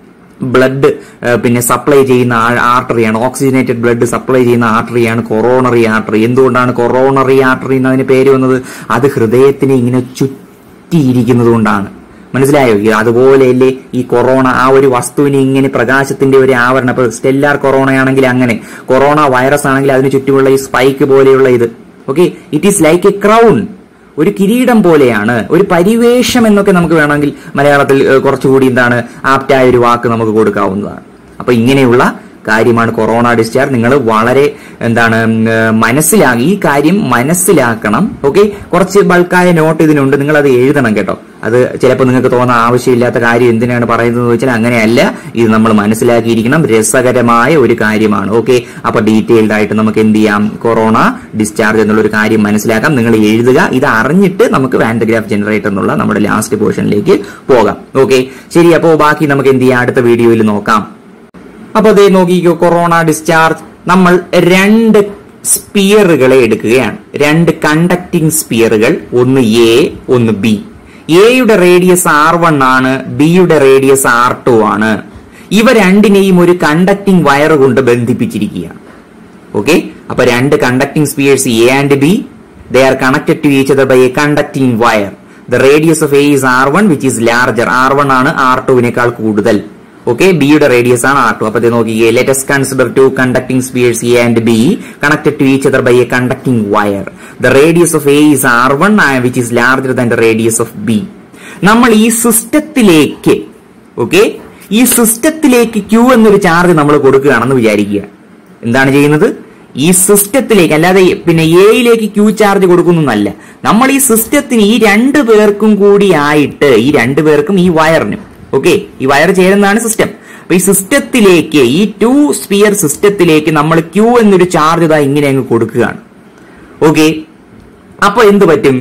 ബ്ലഡ് പിന്നെ സപ്ലൈ ചെയ്യുന്ന ആർട്ടറിയാണ് ഓക്സിജനേറ്റഡ് ബ്ലഡ് സപ്ലൈ ചെയ്യുന്ന ആർട്ടറിയാണ് കൊറോണറി ആർട്ടറി എന്തുകൊണ്ടാണ് കൊറോണറി ആർട്ടറി എന്നതിന് പേര് വന്നത് അത് ഹൃദയത്തിനെ ഇങ്ങനെ ചുറ്റിയിരിക്കുന്നത് കൊണ്ടാണ് മനസ്സിലായോ ഈ അതുപോലെയല്ലേ ഈ കൊറോണ ആ ഒരു വസ്തുവിനെ ഇങ്ങനെ പ്രകാശത്തിന്റെ ഒരു ആവരണം ഇപ്പൊ സ്റ്റെല്ലാർ കൊറോണ ആണെങ്കിൽ അങ്ങനെ കൊറോണ വൈറസ് ആണെങ്കിൽ അതിന് ചുറ്റുമുള്ള ഈ സ്പൈക്ക് പോലെയുള്ള ഇത് okay it is like a crown ഒരു കിരീടം പോലെയാണ് ഒരു പരിവേഷം എന്നൊക്കെ നമുക്ക് വേണമെങ്കിൽ മലയാളത്തിൽ ഏഹ്, കുറച്ചുകൂടി എന്താണ് ആപ്റ്റായ ഒരു വാക്ക് നമുക്ക് കൊടുക്കാവുന്നതാണ് അപ്പൊ ഇങ്ങനെയുള്ള കാര്യമാണ് കൊറോണ ഡിസ്ചാർജ് നിങ്ങൾ വളരെ എന്താണ് ഉം, ഏഹ്, മനസ്സിലാക്കി ഈ കാര്യം മനസ്സിലാക്കണം ഓക്കെ കുറച്ച് ബൾക്കായ നോട്ട് ഇതിനുണ്ട് നിങ്ങൾ അത് എഴുതണം കേട്ടോ അത് ചിലപ്പോൾ നിങ്ങൾക്ക് തോന്നാൻ ആവശ്യമില്ലാത്ത കാര്യം എന്തിനാണ് പറയുന്നത് വെച്ചാൽ അങ്ങനെയല്ല ഇത് നമ്മൾ മനസ്സിലാക്കിയിരിക്കണം രസകരമായ ഒരു കാര്യമാണ് ഓക്കെ അപ്പൊ ഡീറ്റെയിൽഡ് ആയിട്ട് നമുക്ക് എന്ത് ചെയ്യാം കൊറോണ ഡിസ്ചാർജ് എന്നുള്ള ഒരു കാര്യം മനസ്സിലാക്കാം നിങ്ങൾ എഴുതുക ഇത് അറിഞ്ഞിട്ട് നമുക്ക് വാൻഡഗ്രാഫ് ജനറേറ്റർ എന്നുള്ള നമ്മുടെ ലാസ്റ്റ് പോർഷനിലേക്ക് പോകാം ഓക്കെ ശരി അപ്പോൾ ബാക്കി നമുക്ക് എന്ത് ചെയ്യാം അടുത്ത വീഡിയോയിൽ നോക്കാം അപ്പൊ അതേ നോക്കിക്കോ കൊറോണ ഡിസ്ചാർജ് നമ്മൾ രണ്ട് സ്പിയറുകളെ എടുക്കുകയാണ് രണ്ട് കണ്ടക്ടിങ് സ്പിയറുകൾ ഒന്ന് എ ഒന്ന് ബി എയുടെ റേഡിയസ് ആർ വൺ ആണ് ബിയുടെ റേഡിയസ് ആർ ടു ആണ് ഇവ രണ്ടിനെയും ഒരു കണ്ടക്ടിങ് വയർ കൊണ്ട് ബന്ധിപ്പിച്ചിരിക്കുകയാണ് ഓക്കെ അപ്പൊ രണ്ട് conducting spheres A and B they are connected to each other by a conducting wire the radius of A is R one which is larger R one ആണ് R ടുവിനേക്കാൾ കൂടുതൽ okay ബിയുടെ radius ആണ് R to അപ്പൊ ഇത് നോക്കിയേ let's consider two conducting spheres A and B connected to each other by a conducting wire the radius of A is R one which is larger than the radius of B നമ്മൾ ഈ സിസ്റ്റത്തിലേക്ക് okay ഈ സിസ്റ്റത്തിലേക്ക് Q എന്നൊരു charge നമ്മൾ കൊടുക്കുകയാണെന്ന് വിചാരിക്കുക എന്താണ് ചെയ്യുന്നത് ഈ സിസ്റ്റത്തിലേക്ക് അല്ലാതെ പിന്നെ എയിലേക്ക് ക്യൂ ചാർജ് കൊടുക്കുന്നല്ല നമ്മൾ ഈ സിസ്റ്റത്തിന് ഈ രണ്ടു പേർക്കും കൂടി ആയിട്ട് ഈ രണ്ടു പേർക്കും ഈ വയറിനും ഓക്കെ ഈ വയർ ചേരുന്നതാണ് സിസ്റ്റം അപ്പൊ ഈ സിസ്റ്റത്തിലേക്ക് ഈ ടു സ്പിയർ സിസ്റ്റത്തിലേക്ക് നമ്മൾ ക്യൂ എന്നൊരു ചാർജ് ഇതാ ഇങ്ങനെ അങ്ങ് കൊടുക്കുകയാണ് ഓക്കെ അപ്പൊ എന്ത് പറ്റും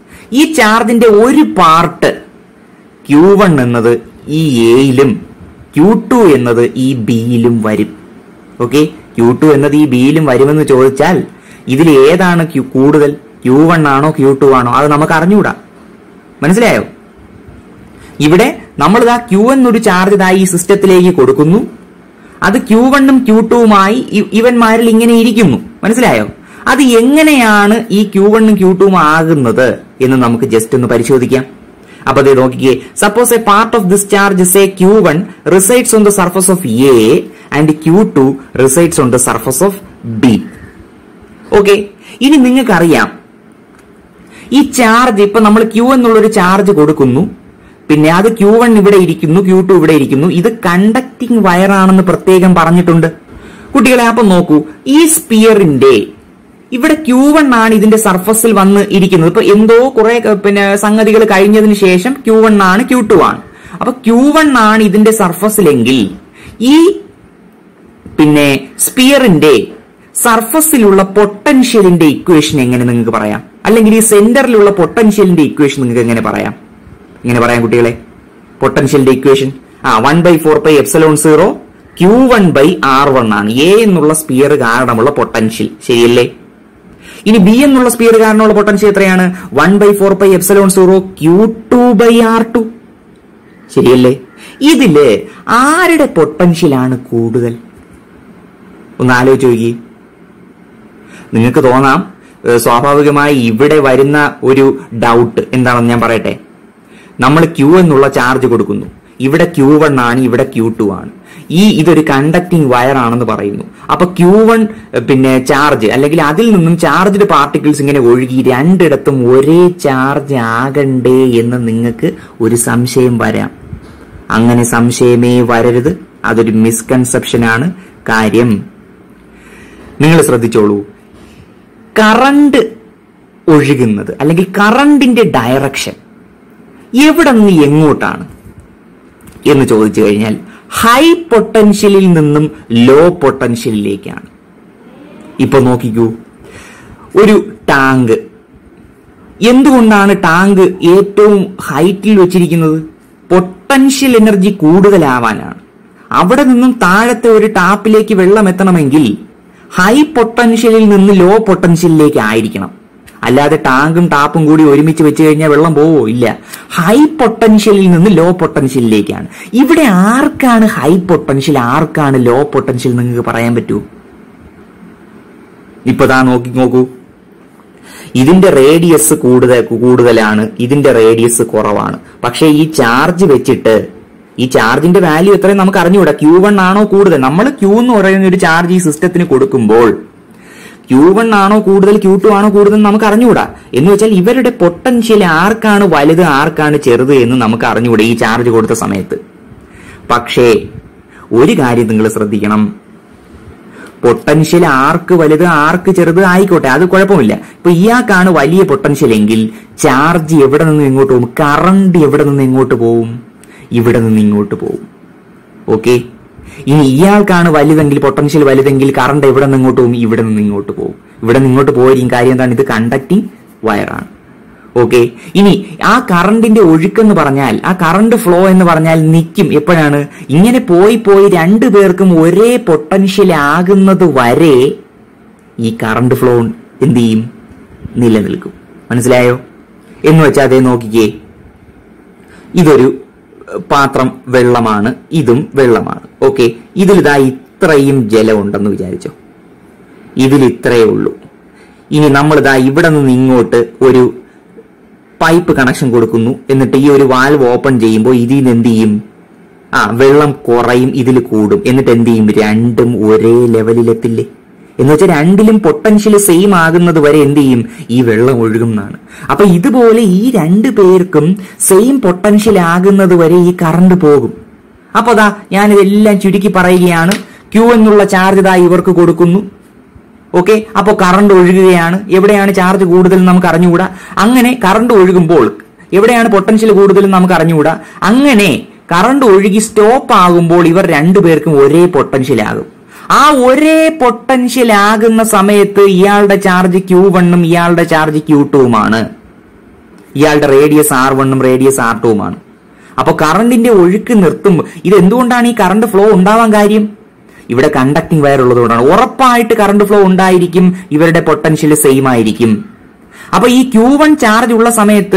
ഈ ചാർജിന്റെ ഒരു പാർട്ട് ക്യൂ വൺ എന്നത് ഈ എയിലും ക്യൂ ടു എന്നത് ഈ ബിയിലും വരും ഓക്കെ ക്യൂ ടു എന്നത് ഈ ബിയിലും വരുമെന്ന് ചോദിച്ചാൽ ഇതിൽ ഏതാണ് ക്യൂ കൂടുതൽ ക്യൂ വൺ ആണോ ക്യൂ ടു ആണോ അത് നമുക്ക് അറിഞ്ഞുകൂടാ മനസ്സിലായോ ഇവിടെ നമ്മൾ ഇതാ ക്യൂ എന്നൊരു ചാർജ് ഇതാ ഈ സിസ്റ്റത്തിലേക്ക് കൊടുക്കുന്നു അത് ക്യൂ വണ്ണും ക്യൂ ടുവുമായി ഇവന്മാരിൽ ഇങ്ങനെ ഇരിക്കുന്നു മനസ്സിലായോ അത് എങ്ങനെയാണ് ഈ ക്യൂ വണ്ണും ക്യൂ ടുവും ആകുന്നത് എന്ന് നമുക്ക് ജസ്റ്റ് ഒന്ന് പരിശോധിക്കാം അപ്പൊ അത് നോക്കിക്കേ suppose a part of this charge say Q one resides on the surface of A and Q two resides on the surface of B okay ഇനി നിങ്ങൾക്കറിയാം ഈ ചാർജ് ഇപ്പൊ നമ്മൾ ക്യൂ എന്നുള്ളൊരു ചാർജ് കൊടുക്കുന്നു പിന്നെ അത് ക്യൂ വൺ ഇവിടെ ഇരിക്കുന്നു ക്യൂ ടു ഇവിടെ ഇരിക്കുന്നു ഇത് കണ്ടക്ടിങ് വയറാണെന്ന് പ്രത്യേകം പറഞ്ഞിട്ടുണ്ട് കുട്ടികളെ അപ്പൊ നോക്കൂ ഈ സ്പിയറിന്റെ ഇവിടെ ക്യൂ വൺ ആണ് ഇതിന്റെ സർഫസിൽ വന്ന് ഇരിക്കുന്നത് ഇപ്പൊ എന്തോ കുറെ പിന്നെ സംഗതികൾ കഴിഞ്ഞതിന് ശേഷം ക്യൂ വൺ ആണ് ക്യൂ ടു ആണ് അപ്പൊ ക്യൂ വൺ ആണ് ഇതിന്റെ സർഫസിലെങ്കിൽ ഈ പിന്നെ സ്പിയറിന്റെ സർഫസിലുള്ള പൊട്ടൻഷ്യലിന്റെ ഇക്വേഷൻ എങ്ങനെ നിങ്ങൾക്ക് പറയാം അല്ലെങ്കിൽ ഈ സെന്ററിലുള്ള പൊട്ടൻഷ്യലിന്റെ ഇക്വേഷൻ നിങ്ങൾക്ക് എങ്ങനെ പറയാം ഇങ്ങനെ പറയാം കുട്ടികളെ പൊട്ടൻഷ്യലിന്റെ ഇക്വേഷൻ ആ one by four by epsilon zero Q one by R one ആണ് എ എന്നുള്ള സ്പിയർ കാരണമുള്ള പൊട്ടൻഷ്യൽ ശരിയല്ലേ ഇനി ബി എന്നുള്ള സ്പിയർ കാരണമുള്ള പൊട്ടൻഷ്യൽ എത്രയാണ് one by four by epsilon zero Q two by R two ശരിയല്ലേ ഇതില് ആരുടെ പൊട്ടൻഷ്യലാണ് കൂടുതൽ ഒന്ന് ആലോചിച്ച് നോക്കി നിങ്ങൾക്ക് തോന്നാം ഏഹ് സ്വാഭാവികമായി ഇവിടെ വരുന്ന ഒരു ഡൗട്ട് എന്താണെന്ന് ഞാൻ പറയട്ടെ നമ്മൾ ക്യൂ എന്നുള്ള ചാർജ് കൊടുക്കുന്നു ഇവിടെ ക്യൂ വൺ ആണ് ഇവിടെ ക്യൂ ടു ആണ് ഈ ഇതൊരു കണ്ടക്ടിങ് വയർ ആണെന്ന് പറയുന്നു അപ്പൊ ക്യൂ വൺ പിന്നെ ചാർജ് അല്ലെങ്കിൽ അതിൽ നിന്നും ചാർജ്ഡ് പാർട്ടിക്കിൾസ് ഇങ്ങനെ ഒഴുകി രണ്ടിടത്തും ഒരേ ചാർജ് ആകണ്ടേ എന്ന് നിങ്ങൾക്ക് ഒരു സംശയം വരാം അങ്ങനെ സംശയമേ വരരുത് അതൊരു മിസ്കൺസെപ്ഷൻ ആണ് കാര്യം നിങ്ങൾ ശ്രദ്ധിച്ചോളൂ കറണ്ട് ഒഴുകുന്നത് അല്ലെങ്കിൽ കറണ്ടിന്റെ ഡയറക്ഷൻ എവിടെ നിന്ന് എങ്ങോട്ടാണ് എന്ന് ചോദിച്ചു കഴിഞ്ഞാൽ ഹൈ പൊട്ടൻഷ്യലിൽ നിന്നും ലോ പൊട്ടൻഷ്യലിലേക്കാണ് ഇപ്പൊ നോക്കിക്കൂ ഒരു ടാങ്ക് എന്തുകൊണ്ടാണ് ടാങ്ക് ഏറ്റവും ഹൈറ്റിൽ വെച്ചിരിക്കുന്നത് പൊട്ടൻഷ്യൽ എനർജി കൂടുതലാവാനാണ് അവിടെ നിന്നും താഴത്തെ ഒരു ടാപ്പിലേക്ക് വെള്ളം എത്തണമെങ്കിൽ ഹൈ പൊട്ടൻഷ്യലിൽ നിന്ന് ലോ പൊട്ടൻഷ്യലിലേക്ക് ആയിരിക്കണം അല്ലാതെ ടാങ്കും ടാപ്പും കൂടി ഒരുമിച്ച് വെച്ച് കഴിഞ്ഞാൽ വെള്ളം പോവോ ഇല്ല ഹൈ പൊട്ടൻഷ്യലിൽ നിന്ന് ലോ പൊട്ടൻഷ്യലിലേക്കാണ് ഇവിടെ ആർക്കാണ് ഹൈ പൊട്ടൻഷ്യൽ ആർക്കാണ് ലോ പൊട്ടൻഷ്യൽ നിങ്ങൾക്ക് പറയാൻ പറ്റൂ ഇപ്പൊ ദാ നോക്കി നോക്കൂ ഇതിന്റെ റേഡിയസ് കൂടുതൽ കൂടുതലാണ് ഇതിന്റെ റേഡിയസ് കുറവാണ് പക്ഷേ ഈ ചാർജ് വെച്ചിട്ട് ഈ ചാർജിന്റെ വാല്യൂ എത്രയും നമുക്ക് അറിഞ്ഞുകൂടാ ക്യൂ വൺ ആണോ കൂടുതൽ നമ്മൾ ക്യൂ എന്ന് പറയുന്ന ഒരു ചാർജ് ഈ സിസ്റ്റത്തിന് കൊടുക്കുമ്പോൾ ക്യൂ വൺ ആണോ കൂടുതൽ ക്യൂ ടു ആണോ കൂടുതൽ എന്ന് നമുക്ക് അറിഞ്ഞുകൂടാ എന്ന് വെച്ചാൽ ഇവരുടെ പൊട്ടൻഷ്യൽ ആർക്കാണ് വലുത് ആർക്കാണ് ചെറുത് എന്ന് നമുക്ക് അറിഞ്ഞുകൂടാ ഈ ചാർജ് കൊടുത്ത സമയത്ത് പക്ഷേ ഒരു കാര്യം നിങ്ങൾ ശ്രദ്ധിക്കണം പൊട്ടൻഷ്യൽ ആർക്ക് വലുത് ആർക്ക് ചെറുത് ആയിക്കോട്ടെ അത് കുഴപ്പമില്ല ഇപ്പൊ ഇയാൾക്കാണ് വലിയ പൊട്ടൻഷ്യൽ എങ്കിൽ ചാർജ് എവിടെ നിന്ന് എങ്ങോട്ട് പോകും കറണ്ട് എവിടെ നിന്ന് എങ്ങോട്ട് പോവും ഇവിടെ നിന്ന് ഇങ്ങോട്ട് പോവും ഓക്കെ ഇനി ഇയാൾക്കാണ് വലുതെങ്കിൽ പൊട്ടൻഷ്യൽ വലുതെങ്കിൽ കറണ്ട് എവിടെ നിന്ന് ഇങ്ങോട്ട് പോകും ഇവിടെ നിന്ന് ഇങ്ങോട്ട് പോകും ഇവിടെ നിന്ന് ഇങ്ങോട്ട് പോയിരിക്കും കാര്യം എന്താണ് ഇത് കണ്ടക്ടിങ് വയറാണ് ഓക്കെ ഇനി ആ കറണ്ടിന്റെ ഒഴുക്കെന്ന് പറഞ്ഞാൽ ആ കറണ്ട് ഫ്ലോ എന്ന് പറഞ്ഞാൽ നിൽക്കും എപ്പോഴാണ് ഇങ്ങനെ പോയി പോയി രണ്ടു പേർക്കും ഒരേ പൊട്ടൻഷ്യൽ ആകുന്നത് വരെ ഈ കറണ്ട് ഫ്ലോ എന്ത് ചെയ്യും നിലനിൽക്കും മനസ്സിലായോ എന്ന് വെച്ചാൽ അതേ നോക്കിക്കേ ഇതൊരു പാത്രം വെള്ളമാണ് ഇതും വെള്ളമാണ് ഓക്കെ ഇതിലിതാ ഇത്രയും ജലമുണ്ടെന്ന് വിചാരിച്ചോ ഇതിൽ ഇത്രയേ ഉള്ളൂ ഇനി നമ്മളിതാ ഇവിടെ നിന്ന് ഇങ്ങോട്ട് ഒരു പൈപ്പ് കണക്ഷൻ കൊടുക്കുന്നു എന്നിട്ട് ഈ ഒരു വാൽവ് ഓപ്പൺ ചെയ്യുമ്പോൾ ഇതിൽ നിന്ന് എന്ത് ചെയ്യും ആ വെള്ളം കുറയും ഇതിൽ കൂടും എന്നിട്ട് എന്ത് ചെയ്യും രണ്ടും ഒരേ ലെവലിലെത്തില്ലേ എന്ന് വെച്ചാൽ രണ്ടിലും പൊട്ടൻഷ്യൽ സെയിം ആകുന്നത് വരെ എന്ത് ചെയ്യും ഈ വെള്ളം ഒഴുകുന്നതാണ് അപ്പൊ ഇതുപോലെ ഈ രണ്ട് പേർക്കും സെയിം പൊട്ടൻഷ്യൽ ആകുന്നത് വരെ ഈ കറണ്ട് പോകും അപ്പൊ അതാ ഞാനിതെല്ലാം ചുരുക്കി പറയുകയാണ് ക്യൂ എന്നുള്ള ചാർജ് ഇതാ ഇവർക്ക് കൊടുക്കുന്നു ഓക്കെ അപ്പോൾ കറണ്ട് ഒഴുകുകയാണ് എവിടെയാണ് ചാർജ് കൂടുതൽ നമുക്ക് അറിഞ്ഞുകൂടാ അങ്ങനെ കറണ്ട് ഒഴുകുമ്പോൾ എവിടെയാണ് പൊട്ടൻഷ്യൽ കൂടുതൽ നമുക്ക് അറിഞ്ഞുകൂടാ അങ്ങനെ കറണ്ട് ഒഴുകി സ്റ്റോപ്പ് ആകുമ്പോൾ ഇവർ രണ്ടുപേർക്കും ഒരേ പൊട്ടൻഷ്യൽ ആകും ആ ഒരേ പൊട്ടൻഷ്യൽ ആകുന്ന സമയത്ത് ഇയാളുടെ ചാർജ് ക്യൂ വണ്ണും ഇയാളുടെ ചാർജ് ക്യൂ ടുവുമാണ് ഇയാളുടെ റേഡിയസ് ആർ വണ്ണും റേഡിയസ് ആർ ടുവുമാണ് അപ്പൊ കറണ്ടിന്റെ ഒഴുക്ക് നിർത്തുമ്പോൾ ഇത് എന്തുകൊണ്ടാണ് ഈ കറണ്ട് ഫ്ലോ ഉണ്ടാവാൻ കാര്യം ഇവിടെ കണ്ടക്ടിങ് വയർ ഉള്ളതുകൊണ്ടാണ് ഉറപ്പായിട്ട് കറണ്ട് ഫ്ലോ ഉണ്ടായിരിക്കും ഇവരുടെ പൊട്ടൻഷ്യൽ സെയിം ആയിരിക്കും അപ്പൊ ഈ ക്യൂ വൺ ചാർജ് ഉള്ള സമയത്ത്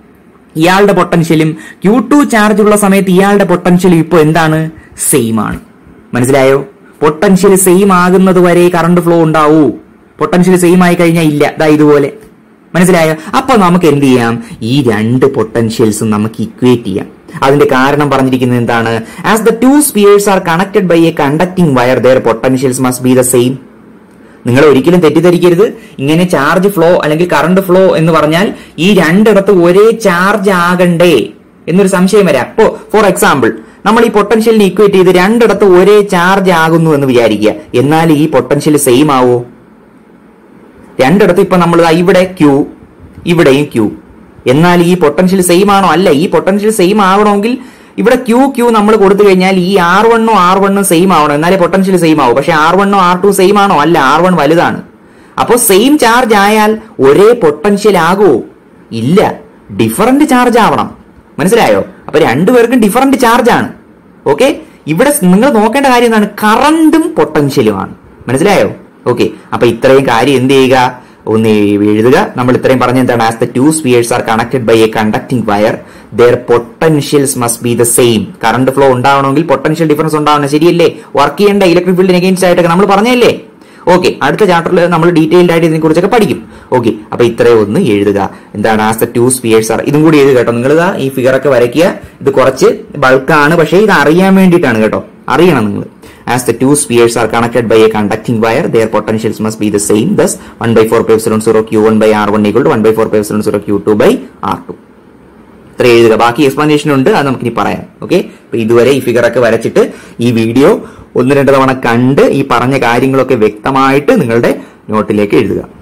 ഇയാളുടെ പൊട്ടൻഷ്യലും ക്യൂ ടു ചാർജ് ഉള്ള സമയത്ത് ഇയാളുടെ പൊട്ടൻഷ്യലും ഇപ്പൊ എന്താണ് സെയിം ആണ് മനസ്സിലായോ പൊട്ടൻഷ്യൽ സെയിം ആകുന്നത് വരെ കറണ്ട് ഫ്ലോ ഉണ്ടാവൂ പൊട്ടൻഷ്യൽ സെയിം ആയി കഴിഞ്ഞാൽ ഇല്ല ദാ ഇതുപോലെ മനസ്സിലായോ അപ്പൊ നമുക്ക് എന്ത് ചെയ്യാം ഈ രണ്ട് പൊട്ടൻഷ്യൽസും നമുക്ക് ഇക്വേറ്റ് ചെയ്യാം അതിന്റെ കാരണം പറഞ്ഞിരിക്കുന്നത് എന്താണ് as the two spheres are connected by a conducting wire their potentials must be the same നിങ്ങൾ ഒരിക്കലും തെറ്റിദ്ധരിക്കരുത് ഇങ്ങനെ ചാർജ് ഫ്ലോ അല്ലെങ്കിൽ കറണ്ട് ഫ്ലോ എന്ന് പറഞ്ഞാൽ ഈ രണ്ടിടത്ത് ഒരേ ചാർജ് ആകണ്ടേ എന്നൊരു സംശയം വരാം അപ്പോ ഫോർ എക്സാമ്പിൾ നമ്മൾ ഈ പൊട്ടൻഷ്യലിനെ ഇക്വേറ്റ് ചെയ്ത് രണ്ടിടത്ത് ഒരേ ചാർജ് ആകുന്നു എന്ന് വിചാരിക്കുക എന്നാൽ ഈ പൊട്ടൻഷ്യൽ സെയിം ആവോ രണ്ടിടത്ത് ഇപ്പൊ നമ്മൾ ദാ ഇവിടെ ക്യൂ ഇവിടെയും ക്യൂ എന്നാൽ ഈ പൊട്ടൻഷ്യൽ സെയിം ആണോ അല്ല ഈ പൊട്ടൻഷ്യൽ സെയിം ആവണമെങ്കിൽ ഇവിടെ ക്യൂ ക്യൂ നമ്മൾ കൊടുത്തു കഴിഞ്ഞാൽ ഈ ആർ വണ്ണും ആർ വണ്ണും സെയിം ആവണം എന്നാലേ പൊട്ടൻഷ്യൽ സെയിം ആവും പക്ഷെ ആർ വണ്ണോ ആർ ടു സെയിം ആണോ അല്ല ആർ വൺ വലുതാണ് അപ്പോൾ സെയിം ചാർജ് ആയാൽ ഒരേ പൊട്ടൻഷ്യൽ ആകുമോ ഇല്ല ഡിഫറന്റ് ചാർജ് ആവണം മനസ്സിലായോ അപ്പൊ രണ്ടുപേർക്കും ഡിഫറന്റ് ചാർജ് ആണ് ഓക്കെ ഇവിടെ നിങ്ങൾ നോക്കേണ്ട കാര്യം എന്താണ് കറണ്ടും പൊട്ടൻഷ്യലുമാണ് മനസ്സിലായോ ഓക്കെ അപ്പൊ ഇത്രയും കാര്യം എന്ത് ചെയ്യുക ഒന്ന് എഴുതുക നമ്മൾ ഇത്രയും പറഞ്ഞ എന്താണ് as the two spheres are connected by a conducting wire their potentials must be the same current flow ഉണ്ടാവണമെങ്കിൽ പൊട്ടൻഷ്യൽ ഡിഫറൻസ് ഉണ്ടാവണം ശരിയല്ലേ വർക്ക് ചെയ്യേണ്ട ഇലക്ട്രിക് ഫീൽഡിന് അഗേൻസ്റ്റ് ആയിട്ടൊക്കെ നമ്മൾ പറഞ്ഞല്ലേ ഓക്കെ അടുത്ത ചാപ്റ്ററിൽ നമ്മൾ ഡീറ്റെയിൽഡ് ആയിട്ട് ഇതിനെ കുറിച്ചൊക്കെ പഠിക്കും ഓക്കെ അപ്പൊ ഇത്രയും ഒന്ന് എഴുതുക എന്താണ് as the two spheres are ഇതും കൂടി എഴുതുക കേട്ടോ നിങ്ങൾ ഈ ഫിഗർ ഒക്കെ വരയ്ക്കുക ഇത് കുറച്ച് ബൾക്കാണ് പക്ഷേ ഇത് അറിയാൻ വേണ്ടിയിട്ടാണ് കേട്ടോ അറിയണം നിങ്ങൾ As the two spheres are connected by a conducting wire, their potentials must be the same. Thus, 1 by 4 pi epsilon 0 q1 by r1 equal to 1 by 4 pi epsilon 0 q2 by r2. ഇത്ര എഴുതുക ബാക്കി explanation ഉണ്ട് അത് നമുക്കിനി പറയാം okay അപ്പൊ ഇതുവരെ ഈ ഫിഗർ ഒക്കെ വരച്ചിട്ട് ഈ വീഡിയോ ഒന്ന് രണ്ട് തവണ കണ്ട് ഈ പറഞ്ഞ കാര്യങ്ങളൊക്കെ വ്യക്തമായിട്ട് നിങ്ങളുടെ നോട്ടിലേക്ക് എഴുതുക